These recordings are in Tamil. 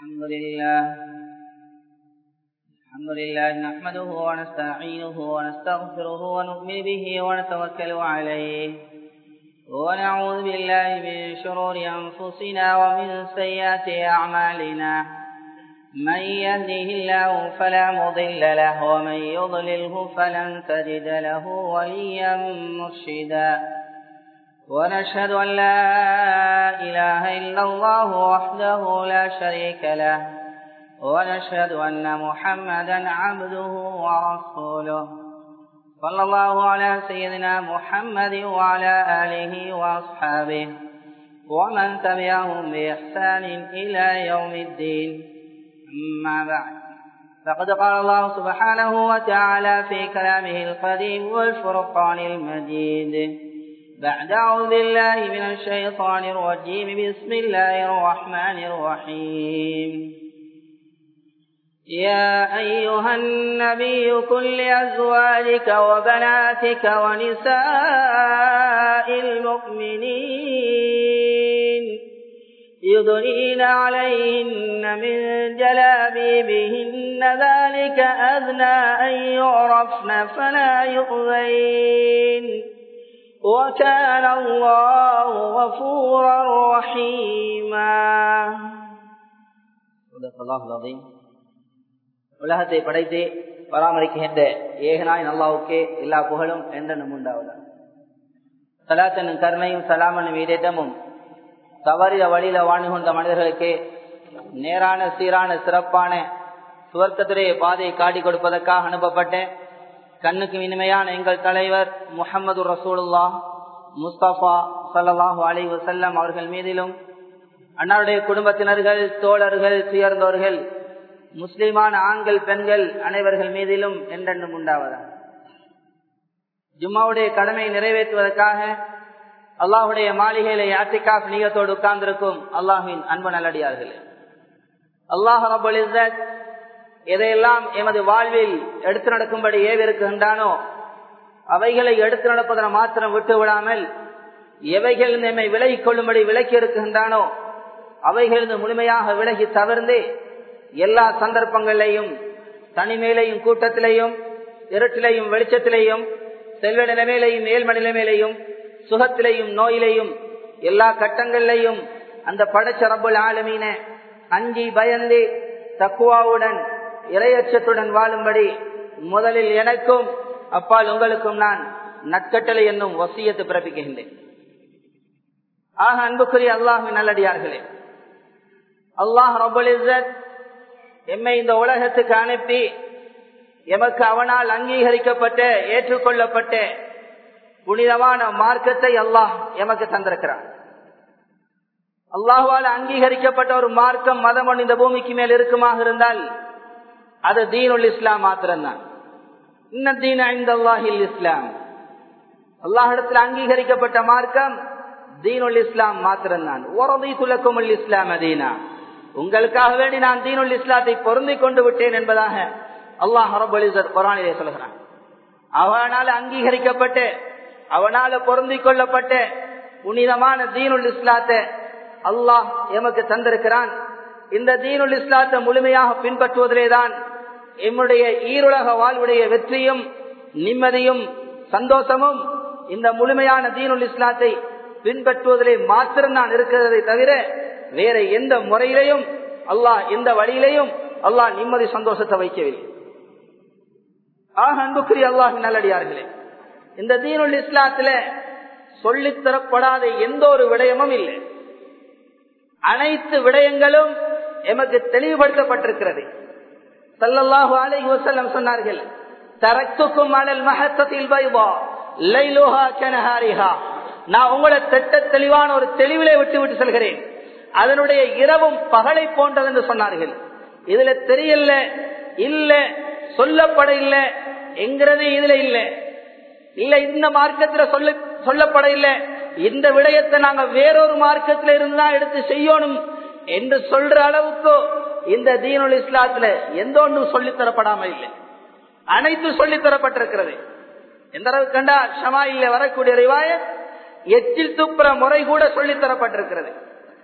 الحمد لله الحمد لله نحمده ونستعينه ونستغفره ونؤمن به ونتوكل عليه ونعوذ بالله من شرور أنفسنا ومن سيئات أعمالنا من يهده الله فلا مضل له ومن يضلله فلن تجد له وليا مرشدا ونشهد أن لا إله إلا الله وحده لا شريك له ونشهد أن محمدا عبده ورسوله صلى الله على سيدنا محمد وعلى آله وأصحابه ومن تبعهم بإحسان إلى يوم الدين أما بعد فقد قال الله سبحانه وتعالى في كلامه القديم والفرقان المجيد بعد أعوذ بالله من الشيطان الرجيم بسم الله الرحمن الرحيم يا أيها النبي كن لأزواجك وبناتك ونساء المؤمنين يدنين عليهن من جلابيبهن ذلك أذنى أن يعرفن فلا يؤذين وكان الله غفورا رحيما صدق الله العظيم உலகத்தை படைத்து பராமரிக்கின்ற ஏகனாய் நல்லாவுக்கே எல்லா புகழும் என்றென்னும் உண்டாவதா சலாத்தனும் கருணையும் சலாமனும் வீடேற்றமும் தவறித வழியில வாழ்ந்து கொண்ட மனிதர்களுக்கு நேரான சீரான சிறப்பான சுவர்க்கத்துடைய பாதையை காட்டி கொடுப்பதற்காக அனுப்பப்பட்ட கண்ணுக்கு இனிமையான எங்கள் தலைவர் முகமது ரசூலுல்லா முஸ்தபா சல்லாஹூ அலி வசல்லம் அவர்கள் மீதிலும் அன்னாருடைய குடும்பத்தினர்கள் தோழர்கள் துயர்ந்தவர்கள் முஸ்லிமான ஆண்கள் பெண்கள் அனைவர்கள் மீதிலும் என்றென்றும் உண்டாவதா ஜும்மாவுடைய கடமையை நிறைவேற்றுவதற்காக அல்லாஹுடைய மாளிகையில யாத்திகாப் நீயத்தோடு உட்கார்ந்திருக்கும் அல்லாஹின் அன்பு நல்லடியார்களே அல்லாஹ் ரபுல் எதையெல்லாம் எமது வாழ்வில் எடுத்து நடக்கும்படி ஏவிருக்கின்றானோ அவைகளை எடுத்து நடப்பதனை மாத்திரம் விட்டு விடாமல் எவைகள் நம்மை விலகிக் கொள்ளும்படி விலக்கி இருக்கின்றானோ அவைகளிலிருந்து முழுமையாக விலகி தவிர்ந்து எல்லா சந்தர்ப்பங்களிலையும் தனிமேலையும் கூட்டத்திலையும் இருட்டிலையும் வெளிச்சத்திலையும் செல்வ நிலைமையிலையும் ஏழ்ம நிலைமையிலையும் சுகத்திலையும் நோயிலையும் எல்லா கட்டங்களிலையும் அந்த படைச்ச ரப்புல் ஆளுமீன அஞ்சி பயந்து தக்குவாவுடன் இரையச்சத்துடன் வாழும்படி முதலில் எனக்கும் அப்பால் உங்களுக்கும் நான் நட்கட்டளை என்னும் வசியத்தை பிறப்பிக்கின்றேன் ஆக அன்புக்குரிய அல்லாஹின் நல்லடியார்களே அல்லாஹ் ரபுல் எம்மை இந்த உலகத்துக்கு அனுப்பி எமக்கு அவனால் அங்கீகரிக்கப்பட்ட ஏற்றுக்கொள்ளப்பட்ட புனிதமான மார்க்கத்தை அல்லாஹ் எமக்கு தந்திருக்கிறான் அல்லாஹுவால் அங்கீகரிக்கப்பட்ட ஒரு மார்க்கம் மதம் ஒன்று இந்த பூமிக்கு மேல் இருக்குமாக இருந்தால் அது தீனுல் இஸ்லாம் மாத்திரம்தான் இன்னதீன் ஐந்து அல்லாஹில் இஸ்லாம் அல்லாஹிடத்தில் அங்கீகரிக்கப்பட்ட மார்க்கம் தீனுல் இஸ்லாம் மாத்திரம்தான் ஒரதி துலக்கும் இஸ்லாம் அதீனா உங்களுக்காக வேண்டி நான் தீனுல் இஸ்லாத்தை பொருந்தி கொண்டு விட்டேன் என்பதாக அல்லாஹ் ரபுலிசர் குரானிலே சொல்கிறான் அவனால் அங்கீகரிக்கப்பட்டு அவனால பொருந்தி கொள்ளப்பட்ட புனிதமான தீனுல் இஸ்லாத்தை அல்லாஹ் எமக்கு தந்திருக்கிறான் இந்த தீனுல் இஸ்லாத்தை முழுமையாக பின்பற்றுவதிலேதான் எம்முடைய ஈருலக வாழ்வுடைய வெற்றியும் நிம்மதியும் சந்தோஷமும் இந்த முழுமையான தீனுல் இஸ்லாத்தை பின்பற்றுவதிலே மாத்திரம் நான் இருக்கிறதை தவிர வேற எந்த முறையிலையும் அல்லாஹ் எந்த வழியிலையும் அல்லாஹ் நிம்மதி சந்தோஷத்தை வைக்கவில்லை ஆக அன்புக்குரிய அல்லாஹ் நல்லடியார்களே இந்த தீனுல் இஸ்லாத்துல சொல்லித்தரப்படாத எந்த ஒரு விடயமும் இல்லை அனைத்து விடயங்களும் எமக்கு தெளிவுபடுத்தப்பட்டிருக்கிறது சல்லல்லாஹு அலைஹி வஸல்லம் சொன்னார்கள் தரக்குக்கும் அலல் மஹத்தத்தில் பைபா லைலுஹா கனஹாரிஹா நான் உங்களை திட்ட தெளிவான ஒரு தெளிவிலே விட்டு விட்டு செல்கிறேன் அதனுடைய இரவும் பகலை போன்றது என்று சொன்னார்கள் இதுல தெரியல இல்ல சொல்லப்பட இல்ல என்கிறது இதுல இல்ல இல்ல இந்த மார்க்கத்துல சொல்ல சொல்லப்பட இல்ல இந்த விடயத்தை நாங்க வேறொரு மார்க்கத்துல இருந்தா எடுத்து செய்யணும் என்று சொல்ற அளவுக்கு இந்த தீனுல் இஸ்லாத்துல எந்த ஒன்றும் சொல்லித்தரப்படாம இல்லை அனைத்து சொல்லித்தரப்பட்டிருக்கிறது எந்த அளவு கண்டா ஷமாயில வரக்கூடிய ரிவாயத் எச்சில் துப்புற முறை கூட சொல்லித்தரப்பட்டிருக்கிறது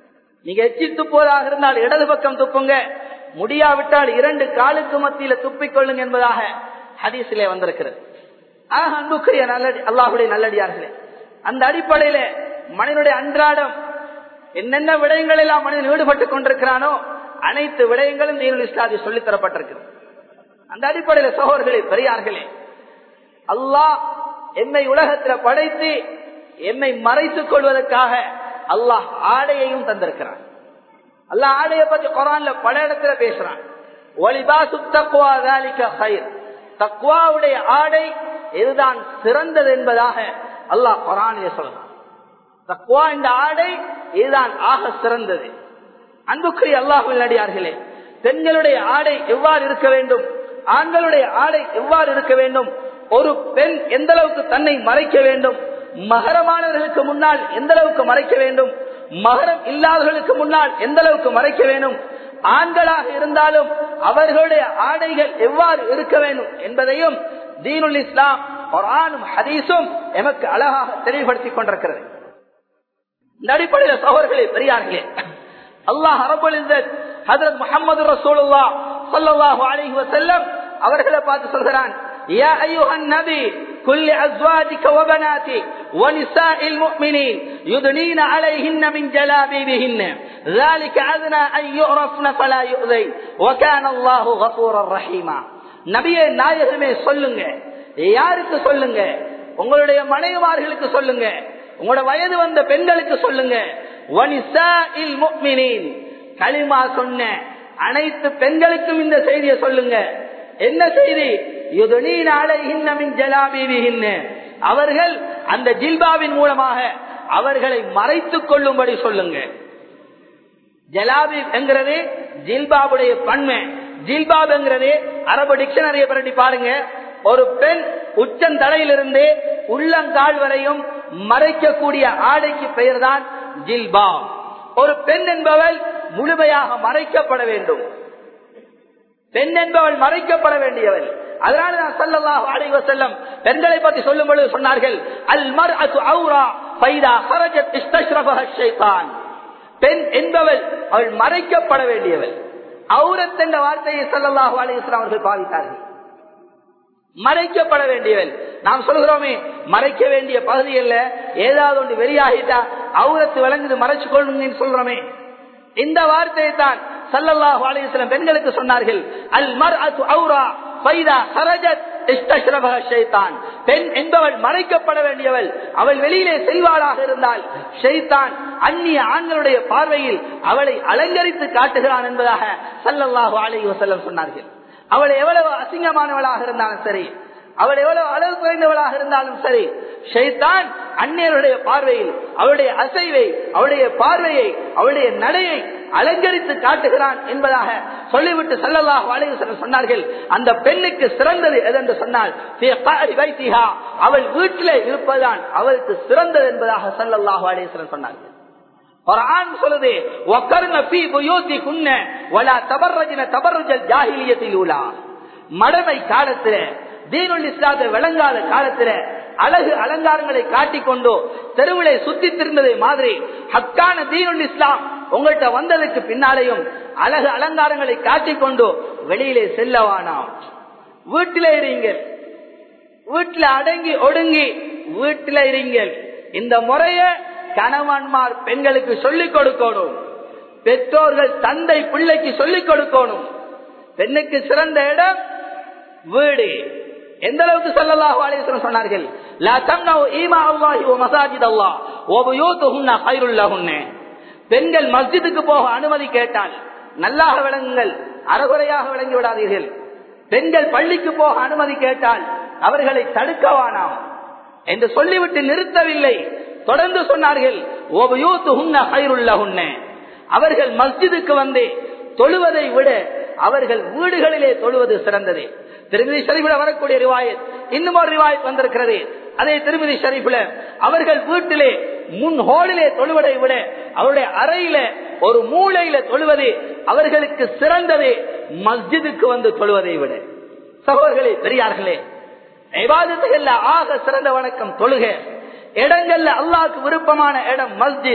நீங்க எச்சி துப்புவதாக இருந்தால் இடது பக்கம் துப்புங்க முடியாவிட்டால் இரண்டு காலுக்கு மத்தியில துப்பிக்கொள்ளுங்க என்பதாக ஹதீஸிலே வந்திருக்கிறது ஆக அன்புக்குரிய நல்லடி அல்லாஹுடைய நல்லடியார்களே அந்த அடிப்படையில மனிதனுடைய அன்றாடம் என்னென்ன விடயங்கள் எல்லாம் மனிதன் ஈடுபட்டுக் கொண்டிருக்கிறானோ அனைத்து விடயங்களும் தீனுல் இஸ்லாதி சொல்லித் தரப்பட்டிருக்கிறது அந்த அடிப்படையில சகோதரர்களே பெரியார்களே அல்லாஹ் என்னை உலகத்துல படைத்து என்னை மறைத்துக் கொள்வதற்காக அல்லாஹ் ஆடையையும் தந்திருக்கிறான் அல்லாஹ் ஆடையை பத்தி குரான்ல பல இடத்துல பேசுறான் ஒளிபாசு தக்குவா தக்குவாவுடைய ஆடை இதுதான் சிறந்தது என்பதாக அல்லாஹ் குரானிலே சொல்றான் தக்குவா இந்த ஆடை இதுதான் ஆக சிறந்தது அன்புக்குரிய அல்லாஹுவின் அடியார்களே பெண்களுடைய ஆடை எவ்வாறு இருக்க வேண்டும் ஆண்களுடைய ஆடை எவ்வாறு இருக்க வேண்டும் ஒரு பெண் எந்த அளவுக்கு தன்னை மறைக்க வேண்டும் மகரமானவர்களுக்கு முன்னால் எந்த அளவுக்கு மறைக்க வேண்டும் மகரம் இல்லாதவர்களுக்கு முன்னால் எந்த அளவுக்கு மறைக்க வேண்டும் ஆண்களாக இருந்தாலும் அவர்களுடைய ஆடைகள் எவ்வாறு இருக்க வேண்டும் என்பதையும் தீனுல் இஸ்லாம் குரானும் ஹதீஸும் எமக்கு அழகாக தெளிவுபடுத்திக் கொண்டிருக்கிறது இந்த அடிப்படையில் சகோதரர்களே பெரியார்களே அல்லாஹ் அரபுல் ஹதரத் முகமது ரசூலுல்லா ஸல்லல்லாஹு அலைஹி வஸல்லம் அவர்களை பார்த்து சொல்கிறான் يا أيها النبي كل أزواجك وبناتك ونساء المؤمنين يدنين عليهن من جلابيبهن ذلك أدنى أن يعرفن فلا يؤذين وكان الله غفورا رحيما நபியே நாயகமே சொல்லுங்க யாருக்கு சொல்லுங்க உங்களுடைய மனைவிமார்களுக்கு சொல்லுங்க உங்களோட வயது வந்த பெண்களுக்கு சொல்லுங்க களிமா சொன்ன அனைத்து பெண்களுக்கும் இந்த செய்தியை சொல்லுங்க என்ன செய்தி அவர்கள் அந்த ஜில்பாவின் மூலமாக அவர்களை மறைத்துக் கொள்ளும்படி சொல்லுங்க ஜலாபி என்கிறது ஜில்பாபுடைய பன்மை ஜில்பாப் என்கிறது அரபு டிக்ஷனரியை பரட்டி பாருங்க ஒரு பெண் உச்சந்தலையிலிருந்து உள்ளங்கால் வரையும் மறைக்கக்கூடிய ஆடைக்கு பெயர் தான் ஜில்பா ஒரு பெண் என்பவள் முழுமையாக மறைக்கப்பட வேண்டும் பெண் என்பவள் மறைக்கப்பட வேண்டியவள் அதனால நான் சொல்லலாம் அடைவ செல்லம் பெண்களை பற்றி சொல்லும் பொழுது சொன்னார்கள் அல் மர் அவுரா பைதா ஹரஜத் ஷைத்தான் பெண் என்பவள் அவள் மறைக்கப்பட வேண்டியவள் அவுரத் என்ற வார்த்தையை சல்லல்லாஹு அலையம் அவர்கள் பாவித்தார்கள் மறைக்கப்பட வேண்டியவள் நாம் சொல்கிறோமே மறைக்க வேண்டிய பகுதி அல்ல ஏதாவது ஒன்று வெளியாகிட்டா அவுரத்து விளங்குது மறைச்சு கொள்ளுங்கன்னு சொல்றோமே இந்த வார்த்தையை தான் சல்லல்லாஹு அலையம் பெண்களுக்கு சொன்னார்கள் அல் மர் அவுரா பெண் என்பவள் மறைக்கப்பட வேண்டியவள் அவள் வெளியிலே செல்வாளாக இருந்தால் ஷெய்தான் அந்நிய ஆண்களுடைய பார்வையில் அவளை அலங்கரித்து காட்டுகிறான் என்பதாக சல்லல்லாஹு அலி வசல்லம் சொன்னார்கள் அவள் எவ்வளவு அசிங்கமானவளாக இருந்தாலும் சரி அவள் எவ்வளவு அளவு குறைந்தவளாக இருந்தாலும் சரி ஷைத்தான் அந்நியருடைய பார்வையில் அவளுடைய அசைவை அவளுடைய பார்வையை அவளுடைய நடையை அலங்கரித்து காட்டுகிறான் என்பதாக சொல்லிவிட்டு சல்லல்லாஹ் வாழைவசனம் சொன்னார்கள் அந்த பெண்ணுக்கு சிறந்தது எதென்று சொன்னால் அவள் வீட்டிலே இருப்பதுதான் அவளுக்கு சிறந்தது என்பதாக சல்லல்லாஹ் வாழைவசனம் சொன்னார்கள் குரான் சொல்லுது ஒக்கர்ன பி புயோத்தி குன்ன வலா தபர்ரஜின தபர்ரஜல் ஜாகிலியத்தில் உலா மடமை காலத்துல தீனுல் இஸ்லாத்தை விளங்காத காலத்துல அழகு அலங்காரங்களை காட்டிக்கொண்டோ தெருவிலை சுத்தி திருந்ததை மாதிரி ஹக்கான தீனுல் இஸ்லாம் உங்கள்கிட்ட வந்ததுக்கு பின்னாலேயும் அழகு அலங்காரங்களை காட்டிக்கொண்டு வெளியிலே செல்லவானாம் வீட்டில இருங்கள் வீட்டுல அடங்கி ஒடுங்கி வீட்டில இருங்கள் இந்த முறைய கணவன்மார் பெண்களுக்கு சொல்லிக் கொடுக்கணும் பெற்றோர்கள் தந்தை பிள்ளைக்கு சொல்லிக் கொடுக்கணும் பெண்ணுக்கு சிறந்த இடம் வீடு எந்த அளவுக்கு சொல்லலாஹு அலைஹி சொன்னார்கள் லா தம்னவு ஈமா அல்லாஹி வ மசாஜித் அல்லாஹ் வ புயூதுஹுன்ன கைருல் லஹுன்ன பெண்கள் மஸ்ஜிதுக்கு போக அனுமதி கேட்டால் நல்லாக விளங்குங்கள் அறகுறையாக விளங்கி விடாதீர்கள் பெண்கள் பள்ளிக்கு போக அனுமதி கேட்டால் அவர்களை தடுக்கவானாம் என்று சொல்லிவிட்டு நிறுத்தவில்லை தொடர்ந்து சொன்னார்கள் அவர்கள் மஸ்ஜிதுக்கு வந்து தொழுவதை விட அவர்கள் வீடுகளிலே தொழுவது சிறந்தது திருமதி ஷரீஃபில வரக்கூடிய ரிவாயத் இன்னும் ஒரு ரிவாயத் வந்திருக்கிறது அதே திருமதி ஷரீஃபில அவர்கள் வீட்டிலே முன் ஹோலிலே தொழுவதை விட அவருடைய அறையில ஒரு மூளையில தொழுவது அவர்களுக்கு சிறந்தது மஸ்ஜிதுக்கு வந்து தொழுவதை விட சகோதரர்களே பெரியார்களே விவாதத்துகள்ல ஆக சிறந்த வணக்கம் தொழுக இடங்கள்ல அல்லாஹ்க்கு விருப்பமான இடம் மஸ்ஜித்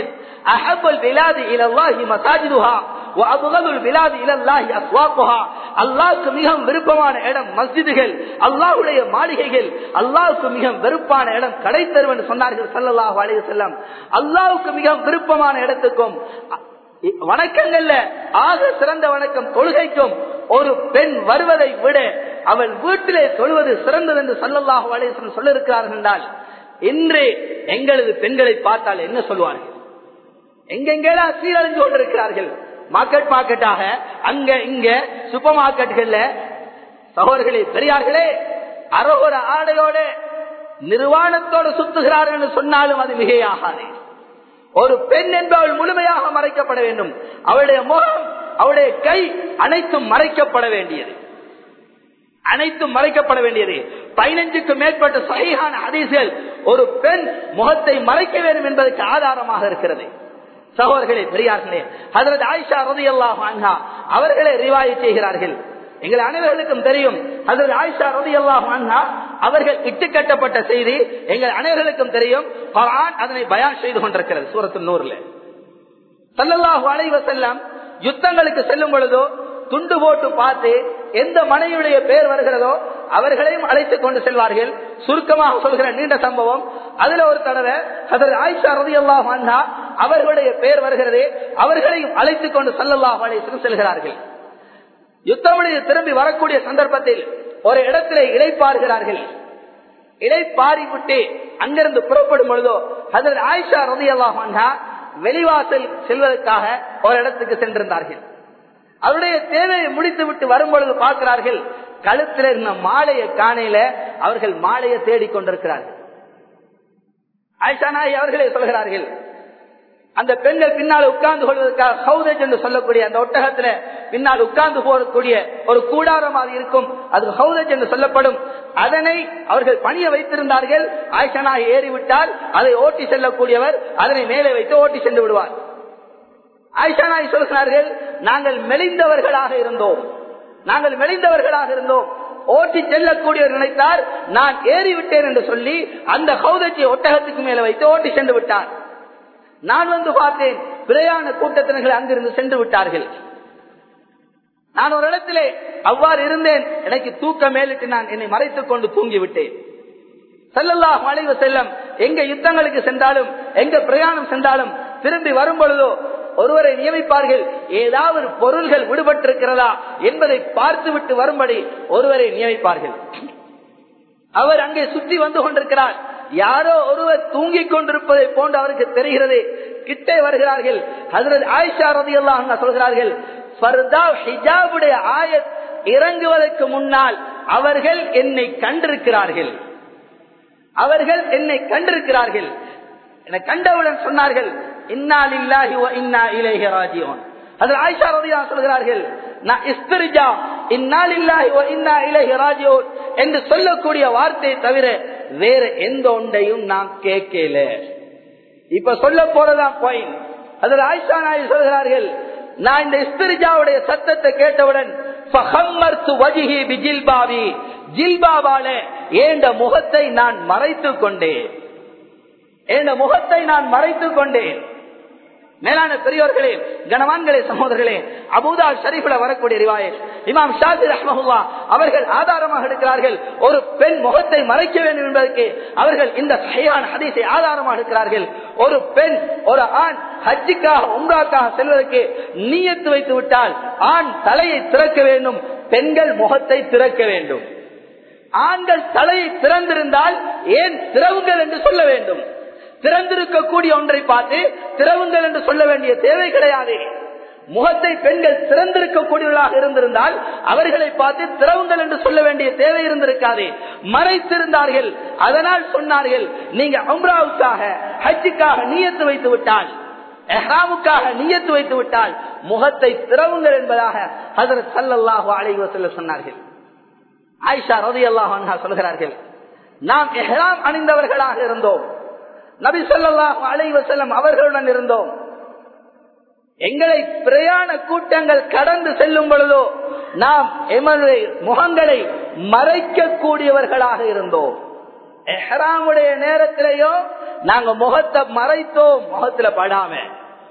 அஹபுல் பிலாதி இலல்லாஹி மசாஜிதுஹா வஅபகதுல் பிலாதி இலல்லாஹி அஸ்வாக்குஹா அல்லாஹ்வுக்கு மிகவும் விருப்பமான இடம் மஸ்ஜிதுகள் அல்லாஹ்வுடைய மாளிகைகள் அல்லாஹ்வுக்கு மிகவும் வெறுப்பான இடம் கடை தெருவன் சொன்னார்கள் ஸல்லல்லாஹு அலைஹி வஸல்லம் அல்லாஹ்வுக்கு மிகவும் விருப்பமான இடத்துக்கும் வணக்கங்கள்ல ஆக சிறந்த வணக்கம் தொழுகைக்கும் ஒரு பெண் வருவதை விட அவள் வீட்டிலே சொல்வது சிறந்தது என்று சல்லல்லாஹு அலைஹி சொல்லிருக்கிறார்கள் என்றால் இன்று எங்களது பெண்களை பார்த்தால் என்ன சொல்வார்கள் எங்கெங்கேடா சீரழிஞ்சு கொண்டிருக்கிறார்கள் மார்க்கெட் மார்க்கெட்டாக அங்க இங்க சூப்பர் மார்க்கெட்டுகள்ல சகோதரர்களே பெரியார்களே அரோகர ஆடையோட நிர்வாணத்தோடு சுத்துகிறார்கள் என்று சொன்னாலும் அது மிகையாகாது ஒரு பெண் என்பவள் முழுமையாக மறைக்கப்பட வேண்டும் அவளுடைய முகம் அவளுடைய கை அனைத்தும் மறைக்கப்பட வேண்டியது அனைத்தும் மறைக்கப்பட வேண்டியது பதினஞ்சுக்கு மேற்பட்ட சகிகான அதிசல் ஒரு பெண் முகத்தை மறைக்க வேண்டும் என்பதற்கு ஆதாரமாக இருக்கிறது சகோதரர்களே பெரியார்களே அதற்கு ஆயிஷா ரதி அல்லாஹ் அவர்களே ரிவாய் செய்கிறார்கள் எங்கள் அனைவர்களுக்கும் தெரியும் அதற்கு ஆயிஷா ரதி அல்லாஹ் அவர்கள் இட்டு கட்டப்பட்ட செய்தி எங்கள் அனைவர்களுக்கும் தெரியும் குர்ஆன் அதனை பயான் செய்து கொண்டிருக்கிறது சூரத்து நூறுல சல்லல்லாஹு அலைஹி வஸல்லம் யுத்தங்களுக்கு செல்லும் பொழுதோ துண்டு போட்டு பார்த்து எந்த மனைவியுடைய பெயர் வருகிறதோ அவர்களையும் அழைத்துக் கொண்டு செல்வார்கள் சுருக்கமாக சொல்கிற நீண்ட சம்பவம் அதுல ஒரு தடவை அதற்கு ஆயிஷா ரதி அல்லாஹ் அவர்களுடைய பெயர் வருகிறது அவர்களையும் அழைத்துக் கொண்டு சல்லல்லாஹு அலைஹி செல்கிறார்கள் யுத்தமுடைய திரும்பி வரக்கூடிய சந்தர்ப்பத்தில் ஒரு இடத்திலே இழைப்பார்கள் இழைப்பாரி விட்டு அங்கிருந்து புறப்படும் பொழுதோ அதில் ஆயிஷா ரதி அல்லாஹா வெளிவாசல் செல்வதற்காக ஒரு இடத்துக்கு சென்றிருந்தார்கள் அவருடைய தேவையை முடித்து விட்டு வரும் பொழுது பார்க்கிறார்கள் கழுத்தில் இருந்த மாலையை காணையில அவர்கள் மாலையை தேடிக்கொண்டிருக்கிறார்கள் ஆயிஷா நாய் அவர்களே சொல்கிறார்கள் அந்த பெண்கள் பின்னால் உட்கார்ந்து கொள்வதற்காக ஹவுதேஜ் என்று சொல்லக்கூடிய அந்த ஒட்டகத்துல பின்னால் உட்கார்ந்து போகக்கூடிய ஒரு கூடாரம் அது இருக்கும் அது ஹவுதேஜ் என்று சொல்லப்படும் அதனை அவர்கள் பணிய வைத்திருந்தார்கள் ஆயிஷனா ஏறிவிட்டால் அதை ஓட்டி செல்லக்கூடியவர் அதனை மேலே வைத்து ஓட்டி சென்று விடுவார் ஆயிஷானாய் சொல்கிறார்கள் நாங்கள் மெலிந்தவர்களாக இருந்தோம் நாங்கள் மெலிந்தவர்களாக இருந்தோம் ஓட்டி செல்லக்கூடியவர் நினைத்தார் நான் ஏறிவிட்டேன் என்று சொல்லி அந்த ஹவுதஜை ஒட்டகத்துக்கு மேல வைத்து ஓட்டி சென்று விட்டார் நான் வந்து பார்த்தேன் பிரயாண கூட்டத்தினர்கள் அங்கிருந்து சென்று விட்டார்கள் நான் ஒரு இடத்திலே அவ்வாறு இருந்தேன் எனக்கு தூக்க மேலிட்டு நான் என்னை மறைத்துக் கொண்டு தூங்கி விட்டேன் செல்லல்லா மலைவு செல்லம் எங்க யுத்தங்களுக்கு சென்றாலும் எங்க பிரயாணம் சென்றாலும் திரும்பி வரும் பொழுதோ ஒருவரை நியமிப்பார்கள் ஏதாவது பொருள்கள் விடுபட்டிருக்கிறதா என்பதை பார்த்துவிட்டு வரும்படி ஒருவரை நியமிப்பார்கள் அவர் அங்கே சுற்றி வந்து கொண்டிருக்கிறார் யாரோ ஒருவர் தூங்கிக் கொண்டிருப்பதை போன்று அவருக்கு தெரிகிறது கிட்டே வருகிறார்கள் அதில் ஆயிஷா ரதி அல்லாஹ் சொல்கிறார்கள் ஹிஜாபுடைய ஆயத் இறங்குவதற்கு முன்னால் அவர்கள் என்னை கண்டிருக்கிறார்கள் அவர்கள் என்னை கண்டிருக்கிறார்கள் என்னை கண்டவுடன் சொன்னார்கள் இன்னால் இல்லாஹி இன்னா இலேஹி ராஜியோன் அதில் ஆயிஷா ரதியா சொல்கிறார்கள் நான் இஸ்திரிஜா இன்னால் இல்லாஹி இன்னா இலேஹி ராஜியோன் என்று சொல்லக்கூடிய வார்த்தையை தவிர வேற எந்த ஒன்றையும் நாம் கேட்கல இப்ப சொல்ல போறதான் பாயிண்ட் அதில் ஆயிஷா நாய் சொல்கிறார்கள் நான் இந்த இஸ்திரிஜாவுடைய சத்தத்தை கேட்டவுடன் ஜில்பாபால ஏண்ட முகத்தை நான் மறைத்துக் கொண்டேன் ஏண்ட முகத்தை நான் மறைத்துக் கொண்டேன் மேலான பெரியோர்களே கனவான்களே சகோதரர்களே அபுதா ஷரீஃபில் வரக்கூடிய ரிவாயத் இமாம் ஷாஜி ரஹ்மஹுல்லா அவர்கள் ஆதாரமாக எடுக்கிறார்கள் ஒரு பெண் முகத்தை மறைக்க வேண்டும் என்பதற்கு அவர்கள் இந்த சையான் ஹதீஸை ஆதாரமாக எடுக்கிறார்கள் ஒரு பெண் ஒரு ஆண் ஹஜ்ஜிக்காக உம்ராக்காக செல்வதற்கு நீயத்து வைத்து விட்டால் ஆண் தலையை திறக்க வேண்டும் பெண்கள் முகத்தை திறக்க வேண்டும் ஆண்கள் தலையை திறந்திருந்தால் ஏன் திறவுங்கள் என்று சொல்ல வேண்டும் திறந்திருக்கக்கூடிய ஒன்றை பார்த்து திறவுங்கள் என்று சொல்ல வேண்டிய தேவை கிடையாது முகத்தை பெண்கள் திறந்திருக்கக்கூடியவர்களாக இருந்திருந்தால் அவர்களை பார்த்து திறவுங்கள் என்று சொல்ல வேண்டிய தேவை இருந்திருக்காது மறைத்திருந்தார்கள் அதனால் சொன்னார்கள் நீங்க அம்ராவுக்காக ஹஜ்ஜுக்காக நீயத்து வைத்து விட்டால் எஹ்ராமுக்காக நீயத்து வைத்து விட்டால் முகத்தை திறவுங்கள் என்பதாக ஹசரத் சல்லாஹு அலைவசல்ல சொன்னார்கள் ஆயிஷா ரதி அல்லாஹ் சொல்கிறார்கள் நாம் எஹ்ராம் அணிந்தவர்களாக இருந்தோம் நபி சொல்லாஹு அலைவசல்லம் அவர்களுடன் இருந்தோம் எங்களை பிரயாண கூட்டங்கள் கடந்து செல்லும் பொழுதோ நாம் எமது முகங்களை மறைக்க கூடியவர்களாக இருந்தோம் எஹ்ராமுடைய நேரத்திலேயோ நாங்க முகத்தை மறைத்தோம் முகத்துல படாம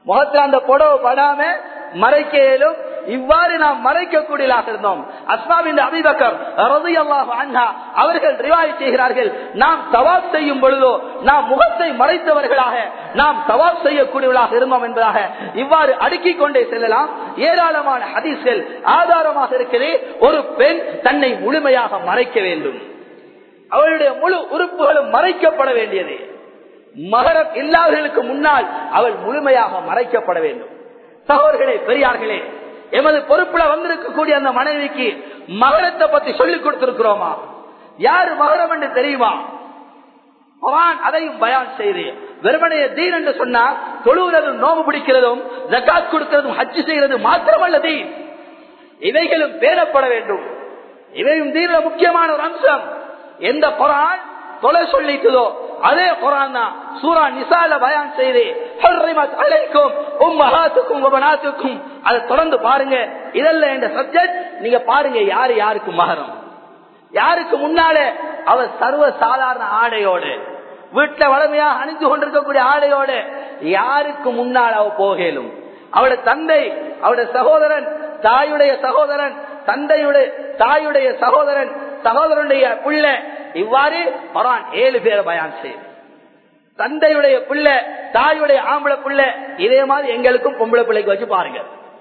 முகத்துல அந்த புடவை படாம மறைக்க இயலும் இவ்வாறு நாம் மறைக்கக்கூடியதாக இருந்தோம் அஸ்மாவின் அபிபக்கர் ரலியல்லாஹு அன்ஹா அவர்கள் ரிவாய் செய்கிறார்கள் நாம் தவாப் செய்யும் பொழுதோ நாம் முகத்தை மறைத்தவர்களாக நாம் தவாப் செய்யக்கூடியவர்களாக இருந்தோம் என்பதாக இவ்வாறு அடுக்கிக் கொண்டே செல்லலாம் ஏராளமான ஹதீஸ்கள் ஆதாரமாக இருக்கிறது ஒரு பெண் தன்னை முழுமையாக மறைக்க வேண்டும் அவளுடைய முழு உறுப்புகளும் மறைக்கப்பட வேண்டியது மகரம் இல்லாதவர்களுக்கு முன்னால் அவள் முழுமையாக மறைக்கப்பட வேண்டும் சகோதரர்களே பெரியார்களே எமது பொறுப்புல வந்திருக்கக்கூடிய அந்த மனைவிக்கு மகரத்தை பத்தி சொல்லிக் கொடுத்திருக்கிறோமா யாரு மகரம் என்று தெரியுமா குரான் அதையும் பயான் செய்து வெறுமனைய தீன் என்று சொன்னா தொழுகிறதும் நோம்பு பிடிக்கிறதும் ஜக்காத் கொடுக்கிறதும் ஹஜ்ஜு செய்கிறது மாத்திரமல்ல தீன் இவைகளும் பேணப்பட வேண்டும் இவையும் தீன முக்கியமான ஒரு அம்சம் எந்த குரான் தொலை சொல்லிக்குதோ அதே குரான் தான் சூரா நிசால பயான் செய்து ஹர்ரிமத் அலைக்கும் உம்மஹாத்துக்கும் உபநாத்துக்கும் அதை தொடர்ந்து பாருங்க இதல்ல என்ற சப்ஜெக்ட் நீங்க பாருங்க யாரு யாருக்கு மகரம் யாருக்கு முன்னாலே அவர் சர்வ சாதாரண ஆடையோடு வீட்டுல வளமையா அணிந்து கொண்டிருக்கக்கூடிய ஆடையோடு யாருக்கு முன்னால் அவ போகலும் அவருடைய தந்தை அவருடைய சகோதரன் தாயுடைய சகோதரன் தந்தையுடைய தாயுடைய சகோதரன் சகோதரனுடைய புள்ள இவ்வாறு குரான் ஏழு பேரை பயான் செய்யும் தந்தையுடைய புள்ள தாயுடைய ஆம்பளை புள்ள இதே மாதிரி எங்களுக்கும் பொம்பளை பிள்ளைக்கு வச்சு பாருங்க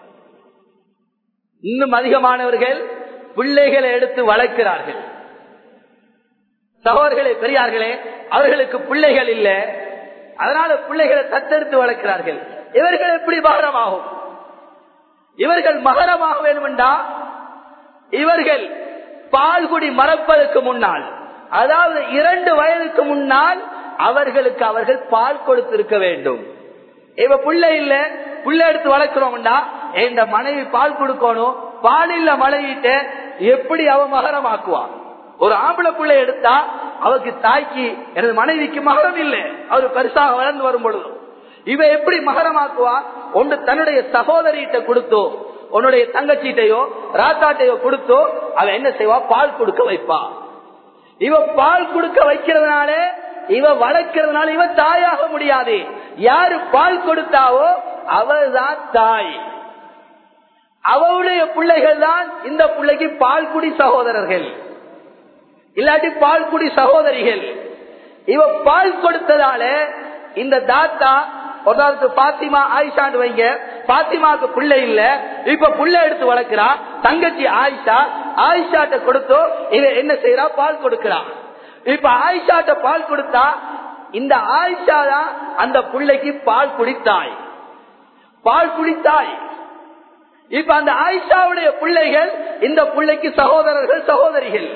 இன்னும் அதிகமானவர்கள் பிள்ளைகளை எடுத்து வளர்க்கிறார்கள் சகோதரர்களே பெரியார்களே அவர்களுக்கு பிள்ளைகள் இல்ல அதனால பிள்ளைகளை தத்தெடுத்து வளர்க்கிறார்கள் இவர்கள் எப்படி மகரமாகும் இவர்கள் மகரமாக வேண்டுமென்றா இவர்கள் பால்குடி மறப்பதற்கு முன்னால் அதாவது இரண்டு வயதுக்கு முன்னால் அவர்களுக்கு அவர்கள் பால் கொடுத்திருக்க வேண்டும் இவ புள்ள இல்ல புள்ள எடுத்து வளர்க்கிறோம்டா என் மனைவி பால் கொடுக்கணும் பால் இல்ல மனைவிட்ட எப்படி அவ மகரமாக்குவான் ஒரு ஆம்பளை பிள்ளை எடுத்தா அவருக்கு தாய்க்கு எனது மனைவிக்கு மகரம் இல்லை அவரு பெருசாக வளர்ந்து வரும் பொழுது இவ எப்படி மகரமாக்குவா ஒன்று தன்னுடைய சகோதரிகிட்ட கொடுத்தோ உன்னுடைய தங்கச்சீட்டையோ ராத்தாட்டையோ கொடுத்தோ அவ என்ன செய்வா பால் கொடுக்க வைப்பா இவ பால் கொடுக்க வைக்கிறதுனால இவ வளர்க்கிறதுனால இவ தாயாக முடியாது யாரு பால் கொடுத்தாவோ அவள்தான் தாய் அவளுடைய பிள்ளைகள் தான் இந்த பிள்ளைக்கு பால் குடி சகோதரர்கள் இல்லாட்டி பால் குடி சகோதரிகள் இவ பால் கொடுத்ததால இந்த தாத்தா ஒரு பாத்திமா ஆயிஷான்னு வைங்க பாத்திமாவுக்கு பிள்ளை இல்ல இப்ப புள்ள எடுத்து வளர்க்கிறா தங்கச்சி ஆயிஷா ஆயிஷாட்ட கொடுத்தோ இவ என்ன செய்யறா பால் கொடுக்கிறா இப்ப ஆயிஷாட்ட பால் கொடுத்தா இந்த ஆயிஷா தான் அந்த பிள்ளைக்கு பால் குடித்தாய் பால் குடித்தாய் இப்ப அந்த ஆயிஷாவுடைய பிள்ளைகள் இந்த பிள்ளைக்கு சகோதரர்கள் சகோதரிகள்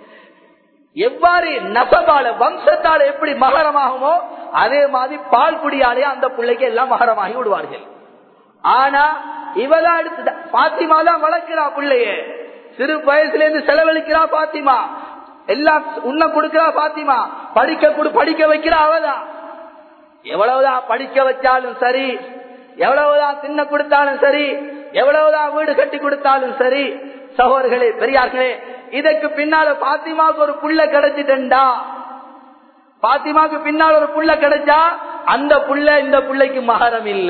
எவ்வாறு நசபால வம்சத்தால எப்படி மகரமாகுமோ அதே மாதிரி பால் குடியாலே அந்த பிள்ளைக்கு எல்லாம் மகரமாகி விடுவார்கள் ஆனா இவதான் எடுத்து பாத்திமா தான் வளர்க்கிறா பிள்ளைய சிறு வயசுல இருந்து செலவழிக்கிறா பாத்திமா எல்லாம் உன்ன கொடுக்கிறா பாத்திமா படிக்க கொடு படிக்க வைக்கிறா அவதான் எவ்வளவுதான் படிக்க வச்சாலும் சரி எவ்வளவுதான் தின்ன கொடுத்தாலும் சரி எவ்வளவுதான் வீடு கட்டி கொடுத்தாலும் சரி சகோதரர்களே பெரியார்களே இதற்கு பின்னால பாத்திமாவுக்கு ஒரு புள்ள கிடைச்சிட்டா பாத்திமாவுக்கு பின்னால் ஒரு புள்ள கிடைச்சா அந்த புள்ள இந்த புள்ளைக்கு மகரம் இல்ல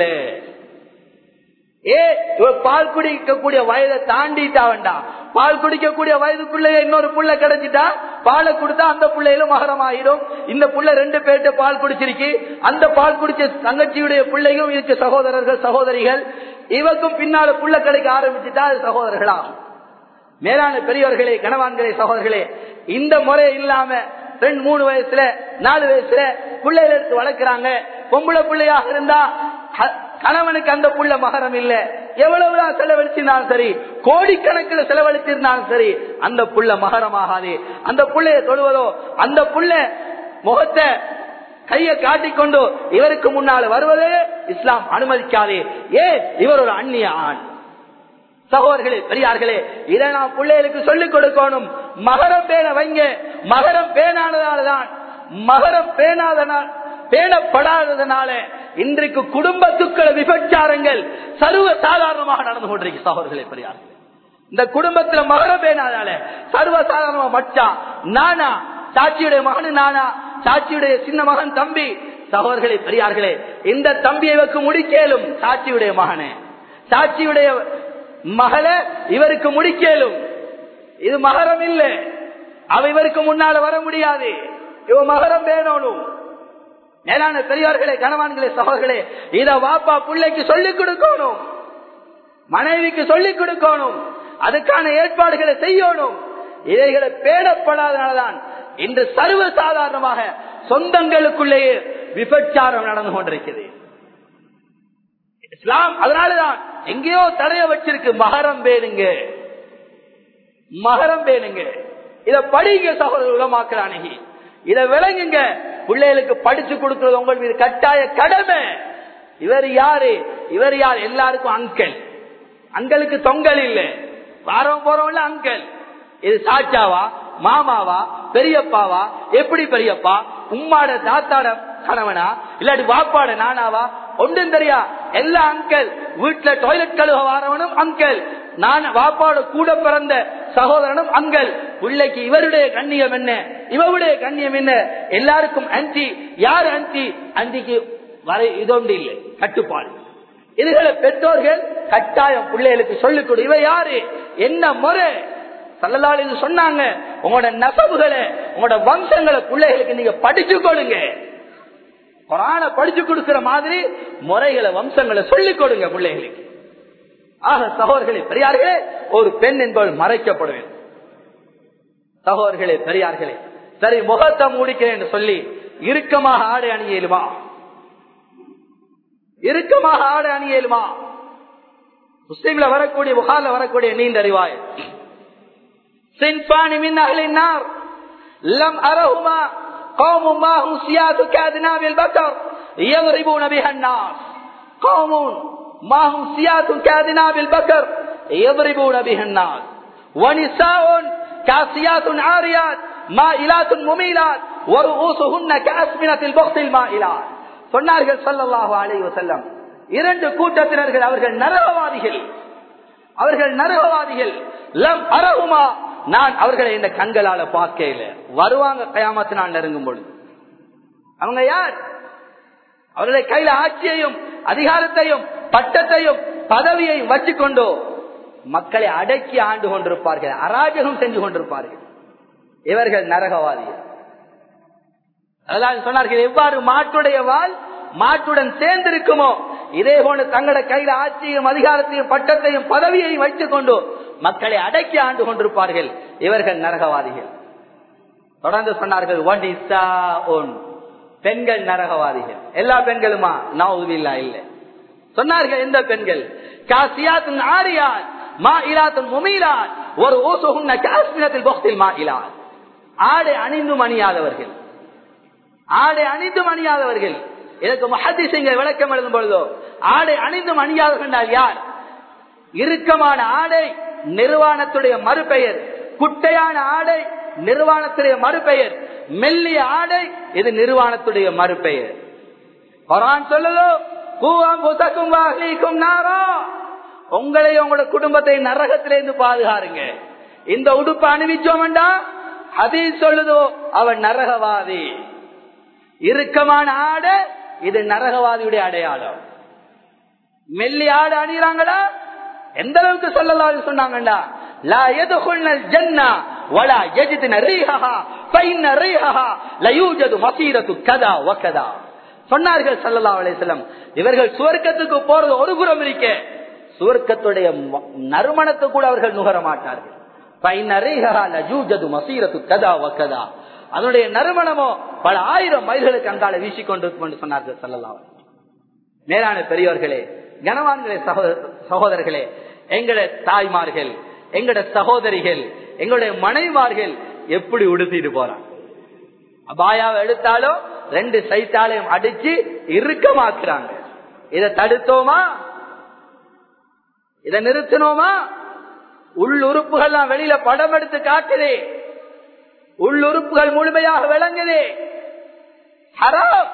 ஏ இவ பால் குடிக்கக்கூடிய வயதை தாண்டிட்டா வேண்டாம் பால் குடிக்கக்கூடிய வயதுக்குள்ளே இன்னொரு புள்ள கிடைச்சிட்டா பாலை கொடுத்தா அந்த புள்ளையில மகரம் ஆயிடும் இந்த புள்ள ரெண்டு பேர்ட்ட பால் குடிச்சிருக்கு அந்த பால் குடிச்ச தங்கச்சியுடைய பிள்ளையும் இருக்கு சகோதரர்கள் சகோதரிகள் இவக்கும் பின்னால புள்ள கிடைக்க ஆரம்பிச்சுட்டா அது சகோதரர்களாகும் மேலான பெரியவர்களே கணவான்களே சகோதரர்களே இந்த முறை இல்லாம ரெண்டு மூணு வயசுல நாலு வயசுல பிள்ளைகள் எடுத்து வளர்க்கிறாங்க பொம்பளை பிள்ளையாக இருந்தா கணவனுக்கு அந்த புள்ள மகரம் இல்ல எவ்வளவுதான் செலவழிச்சிருந்தாலும் சரி கோடிக்கணக்கில் செலவழிச்சிருந்தாலும் சரி அந்த புள்ள மகரமாகாது அந்த புள்ளைய தொழுவதோ அந்த புள்ள முகத்தை கையை காட்டிக்கொண்டு இவருக்கு முன்னால் வருவதே இஸ்லாம் அனுமதிக்காதே ஏ இவர் ஒரு அந்நிய ஆண் சகோதரர்களே பெரியார்களே இதை நான் பிள்ளைகளுக்கு சொல்லிக் கொடுக்கணும் மகரம் பேண வைங்க மகரம் பேணானதால்தான் மகரம் பேணாதனால் பேணப்படாததுனால இன்றைக்கு குடும்பத்துக்கள விபச்சாரங்கள் சர்வ சாதாரணமாக நடந்து கொண்டிருக்கு சகோதரர்களே பெரியார் இந்த குடும்பத்துல மகரம் பேணாதால சர்வ சாதாரணமா மச்சா நானா சாட்சியுடைய மகனு நானா சாட்சியுடைய சின்ன மகன் தம்பி சகோதரர்களே பெரியார்களே இந்த தம்பி இவருக்கு முடிக்கேலும் சாட்சியுடைய மகனே சாட்சியுடைய மகள இவருக்கு முடிக்கேலும் இது மகரம் இல்ல அவ இவருக்கு முன்னால வர முடியாது இவ மகரம் வேணும் மேலான பெரியார்களே கணவான்களே சகோதரர்களே இத வாப்பா பிள்ளைக்கு சொல்லிக் கொடுக்கணும் மனைவிக்கு சொல்லிக் கொடுக்கணும் அதுக்கான ஏற்பாடுகளை செய்யணும் இவைகளை பேடப்படாதனால்தான் இன்று சர்வ சாதாரணமாக சொந்தங்களுக்குள்ளேயே விபச்சாரம் நடந்து கொண்டிருக்கிறது இஸ்லாம் அதனாலதான் எங்கேயோ தடைய வச்சிருக்கு மகரம் வேணுங்க மகரம் வேணுங்க இத படிங்க சகோதரர் உலமாக்குறானி இத விளங்குங்க பிள்ளைகளுக்கு படிச்சு கொடுக்கிறது உங்கள் மீது கட்டாய கடமை இவர் யாரு இவர் யார் எல்லாருக்கும் அங்கல் அங்களுக்கு தொங்கல் இல்ல வாரம் போறவங்க அங்கல் இது சாச்சாவா மாமாவா பெரியப்பாவா எப்படி பெரியப்பா உம்மாட தாத்தாட கணவனா இல்லாட்டி வாப்பாட நானாவா ஒன்றும் தெரியா எல்லா அங்கல் வீட்டுல டாய்லெட் கழுவ வாரவனும் அங்கல் நான் வாப்பாட கூட பிறந்த சகோதரனும் அங்கல் பிள்ளைக்கு இவருடைய கண்ணியம் என்ன இவருடைய கண்ணியம் என்ன எல்லாருக்கும் அஞ்சி யார் அஞ்சி அஞ்சிக்கு வரை இதொன்று இல்லை கட்டுப்பாடு இதுகளை பெற்றோர்கள் கட்டாயம் பிள்ளைகளுக்கு சொல்லிக் கொடு இவ யாரு என்ன முறை சல்லலால் இது சொன்னாங்க உங்களோட நசவுகளை உங்களோட வம்சங்களை பிள்ளைகளுக்கு நீங்க படிச்சு கொடுங்க குரான படிச்சு கொடுக்கிற மாதிரி முறைகளை வம்சங்களை சொல்லிக் கொடுங்க பிள்ளைகளுக்கு ஆக சகோதரர்களே பெரியார்களே ஒரு பெண் என்பவள் மறைக்கப்பட வேண்டும் சகோதரர்களே பெரியார்களே சரி முகத்தை மூடிக்கிறேன் என்று சொல்லி இறுக்கமாக ஆடை அணியலுமா இறுக்கமாக ஆடை அணியலுமா முஸ்லீம்ல வரக்கூடிய புகார்ல வரக்கூடிய நீண்ட அறிவாய் சின்பானி மின் அகலின் நார் லம் அரஹுமா قوم ما هم سياد كأذناب البشر يضربون بها الناس قوم ما هم سياد كأذناب البشر يضربون بها الناس ونساء كاسيات عاريات مائلات مميلات ورؤوسهن كأسمنة البخت المائلات சொன்னார்கள் சல்லல்லாஹு அலைஹி வஸல்லம் இரண்டு கூட்டத்தினர்கள் அவர்கள் நரகவாதிகள் அவர்கள் நரகவாதிகள் லம் அரகுமா நான் அவர்களை இந்த கண்களால பார்க்கல வருவாங்க கயாமத்து நான் நெருங்கும் பொழுது அவங்க யார் அவர்களை கையில ஆட்சியையும் அதிகாரத்தையும் பட்டத்தையும் பதவியையும் வச்சுக்கொண்டோ மக்களை அடக்கி ஆண்டு கொண்டிருப்பார்கள் அராஜகம் செஞ்சு கொண்டிருப்பார்கள் இவர்கள் நரகவாதிகள் அதனால் சொன்னார்கள் எவ்வாறு மாட்டுடைய வால் மாட்டுடன் சேர்ந்திருக்குமோ இதே போன்று தங்களோட கையில ஆட்சியும் அதிகாரத்தையும் பட்டத்தையும் பதவியையும் வைத்துக் கொண்டு மக்களை அடக்கி ஆண்டு கொண்டிருப்பார்கள் இவர்கள் நரகவாதிகள் தொடர்ந்து சொன்னார்கள் ஒன் இஸ்ஸா ஒன் பெண்கள் நரகவாதிகள் எல்லா பெண்களுமா நவுதில்லா இல்லை சொன்னார்கள் எந்த பெண்கள் காசியாத்தின் ஆரியாத் மா இலாத்தின் முமீலாத் ஒரு ஓசுகுன்ன காஸ்மினத்தில் பொக்தில் மா இலாத் ஆடை அணிந்தும் அணியாதவர்கள் ஆடை அணிந்தும் அணியாதவர்கள் இதற்கு மஹதிசிங்க விளக்கம் எழுதும் பொழுதோ ஆடை அணிந்தும் அணியாதவர்கள் என்றால் யார் இறுக்கமான ஆடை நிர்வாணத்துடைய மறுபெயர் குட்டையான ஆடை நிர்வாணத்துடைய மறுபெயர் மெல்லிய ஆடை இது நிர்வாணத்துடைய மறுபெயர் குரான் சொல்லுதோ கூவம் புத்தக்கும் வாகலிக்கும் நாரா உங்களை உங்களோட குடும்பத்தை நரகத்திலிருந்து பாதுகாருங்க இந்த உடுப்பு அணிவிச்சோம்டா ஹதீஸ் சொல்லுதோ அவன் நரகவாதி இறுக்கமான ஆடை இது நரகவாதியுடைய அடையாளம் மெல்லி ஆடு அணிகிறாங்களா எந்த அளவுக்கு சொல்லலாம் சொன்னாங்கடா லா எதுகுள்னல் ஜன்னா வலா எஜிதின ரீஹஹா ஃபைன்ன ரீஹஹா லயூஜது மசீரத்து கதா வகதா சொன்னார்கள் ஸல்லல்லாஹு அலைஹி வஸல்லம் இவர்கள் சுவர்க்கத்துக்கு போறது ஒரு புறம் இருக்க சுவர்க்கத்துடைய ம- நறுமணத்தை கூட அவர்கள் நுகர மாட்டார்கள் ஃபைன்ன ரீஹஹா லயூஜது மசீரத்து கதா வகதா அதனுடைய நறுமணமோ பல ஆயிரம் மைல்களுக்கு அங்கால வீசிக்கொண்டிருக்கும் என்று சொன்னார்கள் ஸல்லல்லாஹு அலைஹி வஸல்லம். மேலான பெரியவர்களே கனவான்களே சகோதர- சகோதரர்களே எங்களுடைய தாய்மார்கள் எங்களுடைய சகோதரிகள் எங்களுடைய மனைவார்கள் எப்படி உடுத்திட்டு போறாங்க அபாயாவை எடுத்தாலும் ரெண்டு சைத்தாலையும் அடிச்சு இறுக்கமாக்குறாங்க இதை தடுத்தோமா இதை நிறுத்தினோமா உள் உறுப்புகள்லாம் வெளியில படம் எடுத்து காட்டுதே உள் உறுப்புகள் முழுமையாக விளங்குதே ஹராம்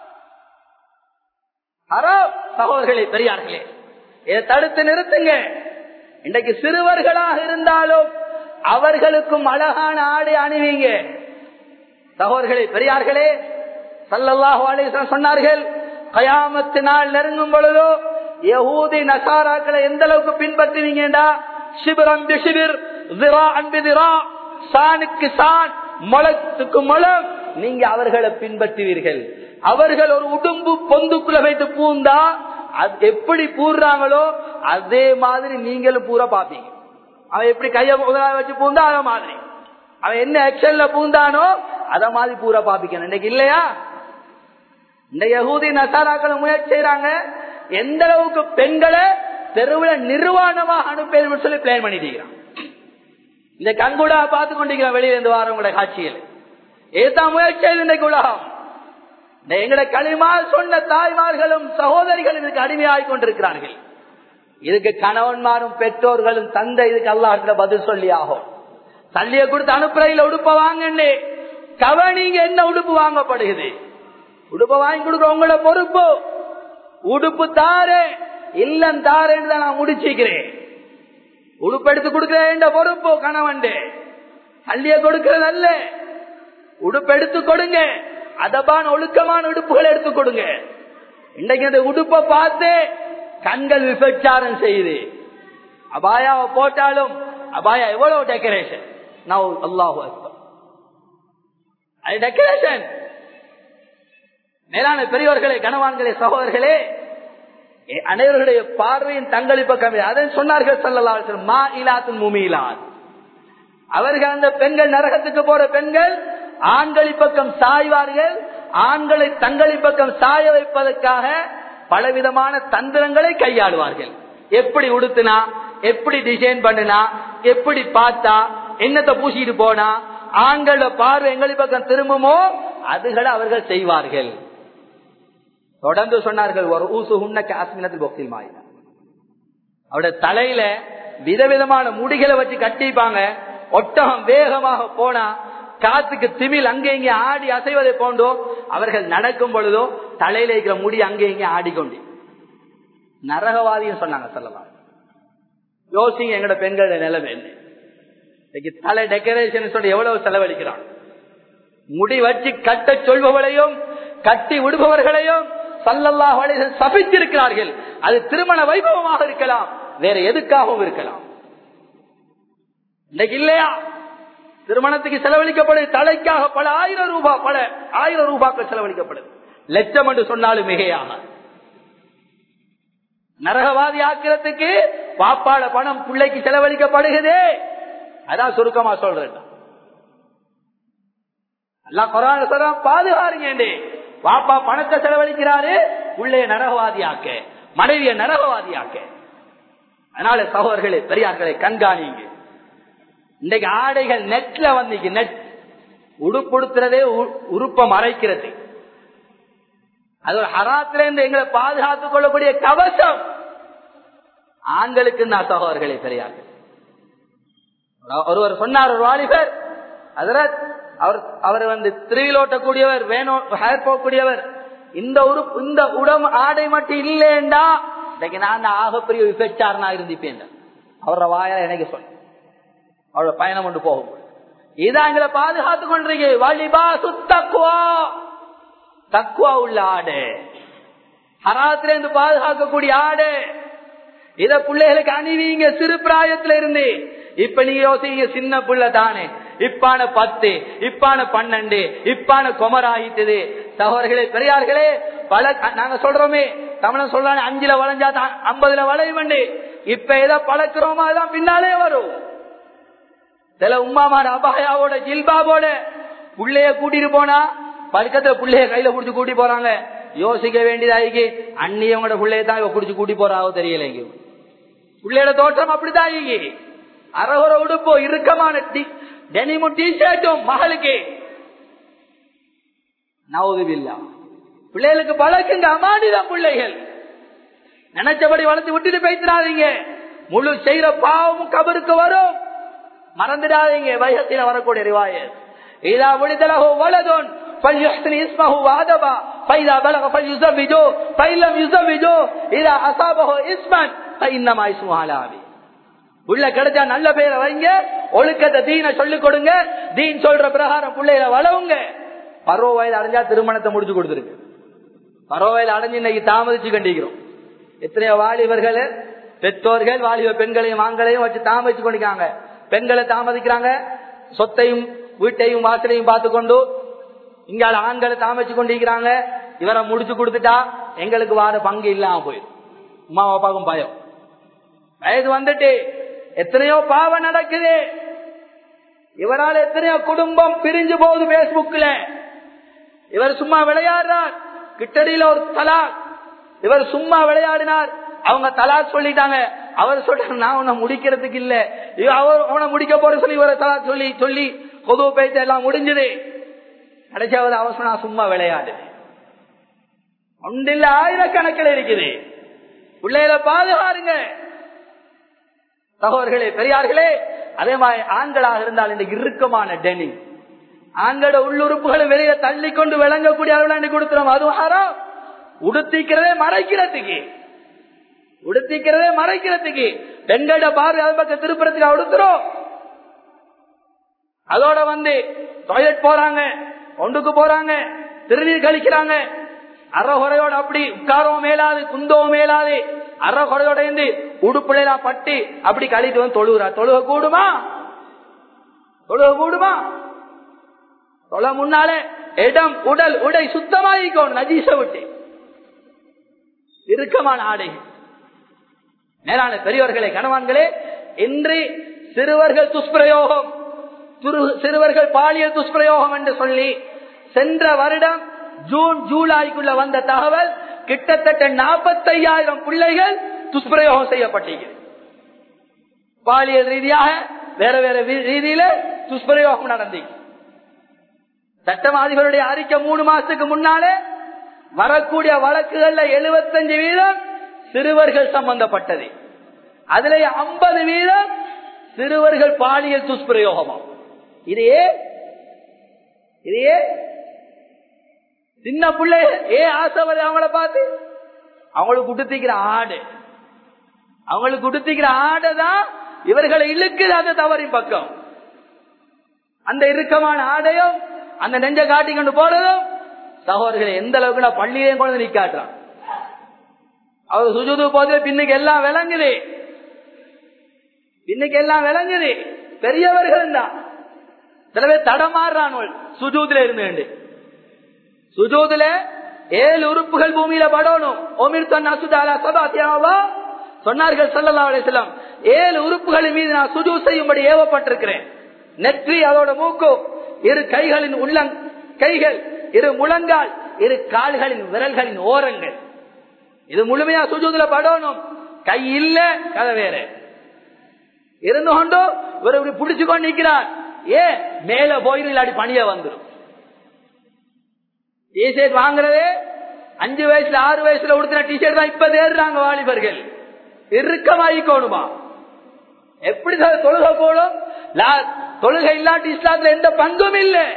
ஹராம் சகோதரர்களே பெரியார்களே இதை தடுத்து நிறுத்துங்க இன்றைக்கு சிறுவர்களாக இருந்தாலும் அவர்களுக்கும் அழகான ஆடை அணிவீங்க சகோதரர்களே பெரியார்களே சல்லல்லாஹு அலைஹி வஸல்லம் சொன்னார்கள் கயாமத்து நாள் நெருங்கும் பொழுதோ யஹூதி நசாராக்களை எந்த அளவுக்கு பின்பற்றுவீங்கடா சிபிரம் பிசிபிர் திரா அன்பு திரா சானுக்கு சான் முளத்துக்கு முளம் நீங்க அவர்களை பின்பற்றுவீர்கள் அவர்கள் ஒரு உடும்பு பொந்துக்குள்ள வைத்து பூந்தா அது எப்படி பூர்றாங்களோ அதே மாதிரி நீங்களும் பூரா பாப்பீங்க அவன் எப்படி கைய முதலாக வச்சு பூந்தா அத மாதிரி அவன் என்ன ஆக்ஷன்ல பூந்தானோ அத மாதிரி பூரா பாப்பிக்கணும் இன்னைக்கு இல்லையா இந்த யகூதி நசாராக்களை முயற்சி செய்யறாங்க எந்த அளவுக்கு பெண்களை தெருவில் நிர்வாணமாக அனுப்பி சொல்லி பிளான் பண்ணிட்டு இருக்கிறான். இந்த கண்கூடா பார்த்து கொண்டிருக்கிறோம் வெளியில இருந்து வாரவங்களோட காட்சியில் ஏதான் முயற்சி செய்து இன்றைக்கு உலகம் இந்த எங்களை களிமால் சொன்ன தாய்மார்களும் சகோதரிகளும் இதுக்கு அடிமையாகிக் கொண்டிருக்கிறார்கள் இதுக்கு கணவன்மாரும் பெற்றோர்களும் தந்தை இதுக்கு அல்லாஹ்கிட்ட பதில் சொல்லி ஆகும் தள்ளிய கொடுத்து அனுப்புறையில உடுப்ப வாங்கன்னு கவனிங்க என்ன உடுப்பு வாங்கப்படுகிறது உடுப்ப வாங்கி கொடுக்க உங்களோட பொறுப்பு உடுப்பு தாரே இல்லம் தாரேன்னு தான் நான் முடிச்சுக்கிறேன் உடுப்பு எடுத்து கொடுக்கிற பொறுப்பு கணவன் அள்ளிய கொடுக்கிறது அல்ல உடுப்பு எடுத்து கொடுங்க அதபான ஒழுக்கமான உடுப்புகள் எடுத்து கொடுங்க இன்னைக்கு அந்த உடுப்பை பார்த்து கண்கள் விபச்சாரம் செய்யுது அபாயாவை போட்டாலும் அபாயா எவ்வளவு டெக்கரேஷன் நவ் அல்லாஹு அக்பர் அது டெக்கரேஷன் மேலான பெரியவர்களே கனவான்களே சகோதரர்களே எ- அனைவருடைய பார்வையின் தங்களிப்ப கம்மி அதை சொன்னார்கள் சொல்லலாம் மா இலாத்தும் முமிலாத் அவர்கள் அந்த பெண்கள் நரகத்துக்கு போற பெண்கள் ஆண்களி பக்கம் சாய்வார்கள் ஆண்களை தங்களி பக்கம் சாய வைப்பதற்காக பலவிதமான தந்திரங்களை கையாளுவார்கள் எப்படி உடுத்துனா எப்படி டிசைன் பண்ணினா எப்படி பார்த்தா என்னத்தை பூசிட்டு போனா ஆண்களோட பார்வை எங்களி பக்கம் திரும்புமோ அதுகளை அவர்கள் செய்வார்கள் தொடர்ந்து சொன்னார்கள் ஒரு ஊசு உன்ன காஸ்மினத்தில் பொக்சில் மாயினா அவருடைய தலையில விதவிதமான முடிகளை வச்சு கட்டிப்பாங்க ஒட்டகம் வேகமாக போனா காத்துக்கு திமில் அங்கே இங்கே ஆடி அசைவதை போன்றோ அவர்கள் நடக்கும் பொழுதோ தலையில இருக்கிற முடி அங்கே இங்கே ஆடிக்கொண்டு நரகவாதின்னு சொன்னாங்க சொல்லலாம் யோசிங்க எங்கட பெண்களோட நிலைமை என்ன இன்னைக்கு தலை டெக்கரேஷன் சொல்லி எவ்வளவு செலவழிக்கிறான் முடி வச்சு கட்ட சொல்பவர்களையும் கட்டி விடுபவர்களையும் சல்லல்லாஹு அலைஹி வஸல்லம் சபித்திருக்கிறார்கள் அது திருமண வைபவமாக இருக்கலாம் வேற எதுக்காகவும் இருக்கலாம் இன்னைக்கு இல்லையா திருமணத்துக்கு செலவழிக்கப்படுது தலைக்காக பல ஆயிரம் ரூபாய் பல ஆயிரம் ரூபாய்க்கு செலவழிக்கப்படுது லட்சம் என்று சொன்னாலும் மிகையாக நரகவாதி ஆக்கிறதுக்கு பாப்பாட பணம் பிள்ளைக்கு செலவழிக்கப்படுகிறதே அதான் சுருக்கமா சொல்றேன் எல்லாம் குரான் சொல்றான் பாதுகாருங்க பாப்பா பணத்தை செலவழிக்கிறாரு பிள்ளைய நரகவாதியாக்க மனைவிய நரகவாதியாக்க அதனால சகோதரர்களே பெரியார்களை கண்காணிங்க இன்றைக்கு ஆடைகள் நெட்ல வந்து நெட் உடுப்படுத்துறதே உறுப்பை மறைக்கிறது அது ஒரு ஹராத்தில இருந்து எங்களை பாதுகாத்துக் கொள்ளக்கூடிய கவசம் ஆண்களுக்கு நான் சகோதரர்களே பெரியார்கள் ஒருவர் சொன்னார் ஒரு வாலிபர் அதரத் அவர் அவர் வந்து திரியிலோட்டக்கூடியவர் வேணும் ஹேர் போகக்கூடியவர் இந்த உரு இந்த உடம் ஆடை மட்டும் இல்லைண்டா இன்னைக்கு நான் ஆகப்பெரிய விபச்சாரனா இருந்திப்பேன் அவரோட வாயால எனக்கு சொன்ன அவரோட பயணம் கொண்டு போகும் இதான் எங்களை பாதுகாத்து கொண்டிருக்கே வலிபா சுத்தக்குவா தக்குவா உள்ள ஆடு ஹராத்துல இருந்து பாதுகாக்கக்கூடிய ஆடு இத பிள்ளைகளுக்கு அணிவீங்க சிறு பிராயத்துல இருந்து இப்ப நீங்க யோசிங்க சின்ன பிள்ளை தானே இப்பான பத்து இப்பான பன்னெண்டு இப்பான கொமராயிட்டது சகோதரர்களே பெரியார்களே பல நாங்க சொல்றோமே தமிழன் சொல்றாங்க அஞ்சுல வளைஞ்சா தான் ஐம்பதுல வளைவண்டு இப்ப எதை பழக்கிறோமோ அதான் பின்னாலே வரும் சில உமாமாட அபாயாவோட ஜில்பாபோட புள்ளைய கூட்டிட்டு போனா பழக்கத்துல புள்ளைய கையில புடிச்சு கூட்டி போறாங்க யோசிக்க வேண்டியதாகி அண்ணியவங்களோட பிள்ளைய தான் இவ புடிச்சு கூட்டி போறாவோ தெரியல இங்க பிள்ளையோட தோற்றம் அப்படிதான் இங்கே அரகுற உடுப்போ இறுக்கமான டெனிமும் டிஷர்ட்டும் மகளுக்கு நவுதுவில்லா பிள்ளைகளுக்கு பழக்குங்க அமானிதான் பிள்ளைகள் நினைச்சபடி வளர்த்து விட்டுட்டு பேசிடாதீங்க முழு செய்யற பாவமும் கபருக்கு வரும் மறந்துடாதீங்க வயசத்தில வரக்கூடிய ரிவாயத் இதா விடுதலகோ வலதோன் فليحسن اسمه وادبا فاذا بلغ فليزوجه فان لم يزوجه اذا اصابه اسما فانما اسمه على ابي உள்ள கிடைச்சா நல்ல பேரை வைங்க ஒழுக்கத்தை தீன சொல்லிக் கொடுங்க தீன் சொல்ற பிரகாரம் பிள்ளைகளை வளவுங்க பருவ வயது அடைஞ்சா திருமணத்தை முடிச்சு கொடுத்துருக்கு பருவ வயது அடைஞ்சு இன்னைக்கு தாமதிச்சு கண்டிக்கிறோம் எத்தனையோ வாலிபர்கள் பெற்றோர்கள் வாலிப பெண்களையும் ஆண்களையும் வச்சு தாமதிச்சு கொண்டிருக்காங்க பெண்களை தாமதிக்கிறாங்க சொத்தையும் வீட்டையும் வாசலையும் பார்த்து கொண்டு இங்கால ஆண்களை தாமதிச்சு கொண்டிருக்கிறாங்க இவரை முடிச்சு கொடுத்துட்டா எங்களுக்கு வார பங்கு இல்லாம போயிடும் அம்மா அப்பாவுக்கும் பயம் வயது வந்துட்டு எத்தனையோ பாவம் நடக்குது இவரால் எத்தனையோ குடும்பம் பிரிஞ்சு போகுது பேஸ்புக்ல இவர் சும்மா விளையாடுறார் கிட்டடியில ஒரு தலாக் இவர் சும்மா விளையாடினார் அவங்க தலாக் சொல்லிட்டாங்க அவர் சொல்றாரு நான் உன்னை முடிக்கிறதுக்கு இல்ல இவ- அவர் அவனை முடிக்க போற சொல்லி இவரை தலாக் சொல்லி சொல்லி பொது பேச்சு எல்லாம் முடிஞ்சது கிடைச்சாவது அவர் சொன்னா சும்மா விளையாடு ஒன்றில் ஆயிரக்கணக்கில் இருக்குது பிள்ளைகளை பாதுகாருங்க சகோதரர்களே பெரியார்களே அதே மாதிரி ஆண்களாக இருந்தால் இந்த இறுக்கமான டெனி ஆண்களோட உள்ளுறுப்புகளை வெளியே தள்ளி கொண்டு விளங்கக்கூடிய அளவில் கொடுத்துறோம் அதுவும் ஹராம் உடுத்திக்கிறதே மறைக்கிறதுக்கு உடுத்திக்கிறதே மறைக்கிறதுக்கு பெண்களோட பார்வை அது பக்கம் திருப்புறத்துக்கு உடுத்துறோம் அதோட வந்து டாய்லெட் போறாங்க ஒன்றுக்கு போறாங்க திருநீர் கழிக்கிறாங்க அறகுறையோட அப்படி உட்காரவும் மேலாது குந்தவும் மேலாது அறகுறையோட இருந்து உடுப்புலாம் பட்டி அப்படி கழித்து வந்து தொழுகிறா தொழுக கூடுமா தொழுக கூடுமா தொழ முன்னாலே இடம் உடல் உடை சுத்தமாயிக்கணும் நஜீச விட்டு இறுக்கமான ஆடை மேலான பெரியவர்களே கணவான்களே இன்று சிறுவர்கள் துஷ்பிரயோகம் துரு- சிறுவர்கள் பாலியல் துஷ்பிரயோகம் என்று சொல்லி சென்ற வருடம் ஜூன் ஜூலைக்குள்ள வந்த தகவல் கிட்டத்தட்ட நாற்பத்தையாயிரம் பிள்ளைகள் துஷ்பிரயோகம் செய்யப்பட்டிருக்கிறது பாலியல் ரீதியாக வேற வேற வி- ரீதியில துஷ்பிரயோகம் நடந்து சட்டமாதிபருடைய அறிக்கை மூணு மாசத்துக்கு முன்னாலே வரக்கூடிய வழக்குகள்ல 75 வீதம் சிறுவர்கள் சம்பந்தப்பட்டது அதுல ஐம்பது வீதம் சிறுவர்கள் பாலியல் துஷ்பிரயோகமா இதையே இதையே சின்ன பிள்ளை ஏ ஆசை வருது அவங்கள பார்த்து அவங்களுக்கு குடுத்திக்கிற ஆடு அவங்களுக்கு குடுத்திக்கிற ஆடை தான் இவர்களை இழுக்குது அந்த தவறின் பக்கம் அந்த இறுக்கமான ஆடையும் அந்த நெஞ்ச காட்டி கொண்டு போறதும் சகோதரர்களை எந்த அளவுக்கு நான் பள்ளியிலையும் கொண்டு வந்து நிக்காட்டுறான் அவர் சுஜுது போது பின்னுக்கு எல்லாம் விளங்குது பின்னுக்கு எல்லாம் விளங்குது பெரியவர்கள் தான் சில பேர் தடமாறுறான் சுஜூதுல இருந்து சுஜூதுல ஏழு உறுப்புகள் பூமியில படணும் ஒமிர் தன் அசுதாலா சதாத்தியாவா சொன்னார்கள் சல்லல்லா அலிஸ்லாம் ஏழு உறுப்புகளின் மீது நான் சுஜூ செய்யும்படி ஏவப்பட்டிருக்கிறேன் நெற்றி அதோட மூக்கு இரு கைகளின் உள்ளங் கைகள் இரு முழங்கால் இரு கால்களின் விரல்களின் ஓரங்கள் இது முழுமையா சுஜூதுல படணும் கை இல்ல கதை வேற இருந்து கொண்டு இவர் இப்படி பிடிச்சு கொண்டு நிற்கிறார் ஏ மேல போயிரு இல்லாடி பணிய வந்துடும் டிஷர்ட் வாங்குறதே அஞ்சு வயசுல ஆறு வயசுல உடுத்தின டிஷர்ட் தான் இப்ப தேடுறாங்க வாலிபர்கள் இறுக்கமாயிக்கோணுமா எப்படி சார் தொழுகை போடும் லா- தொழுகை இல்லாட்டி இஸ்லாத்துல எந்த பங்கும் இல்லை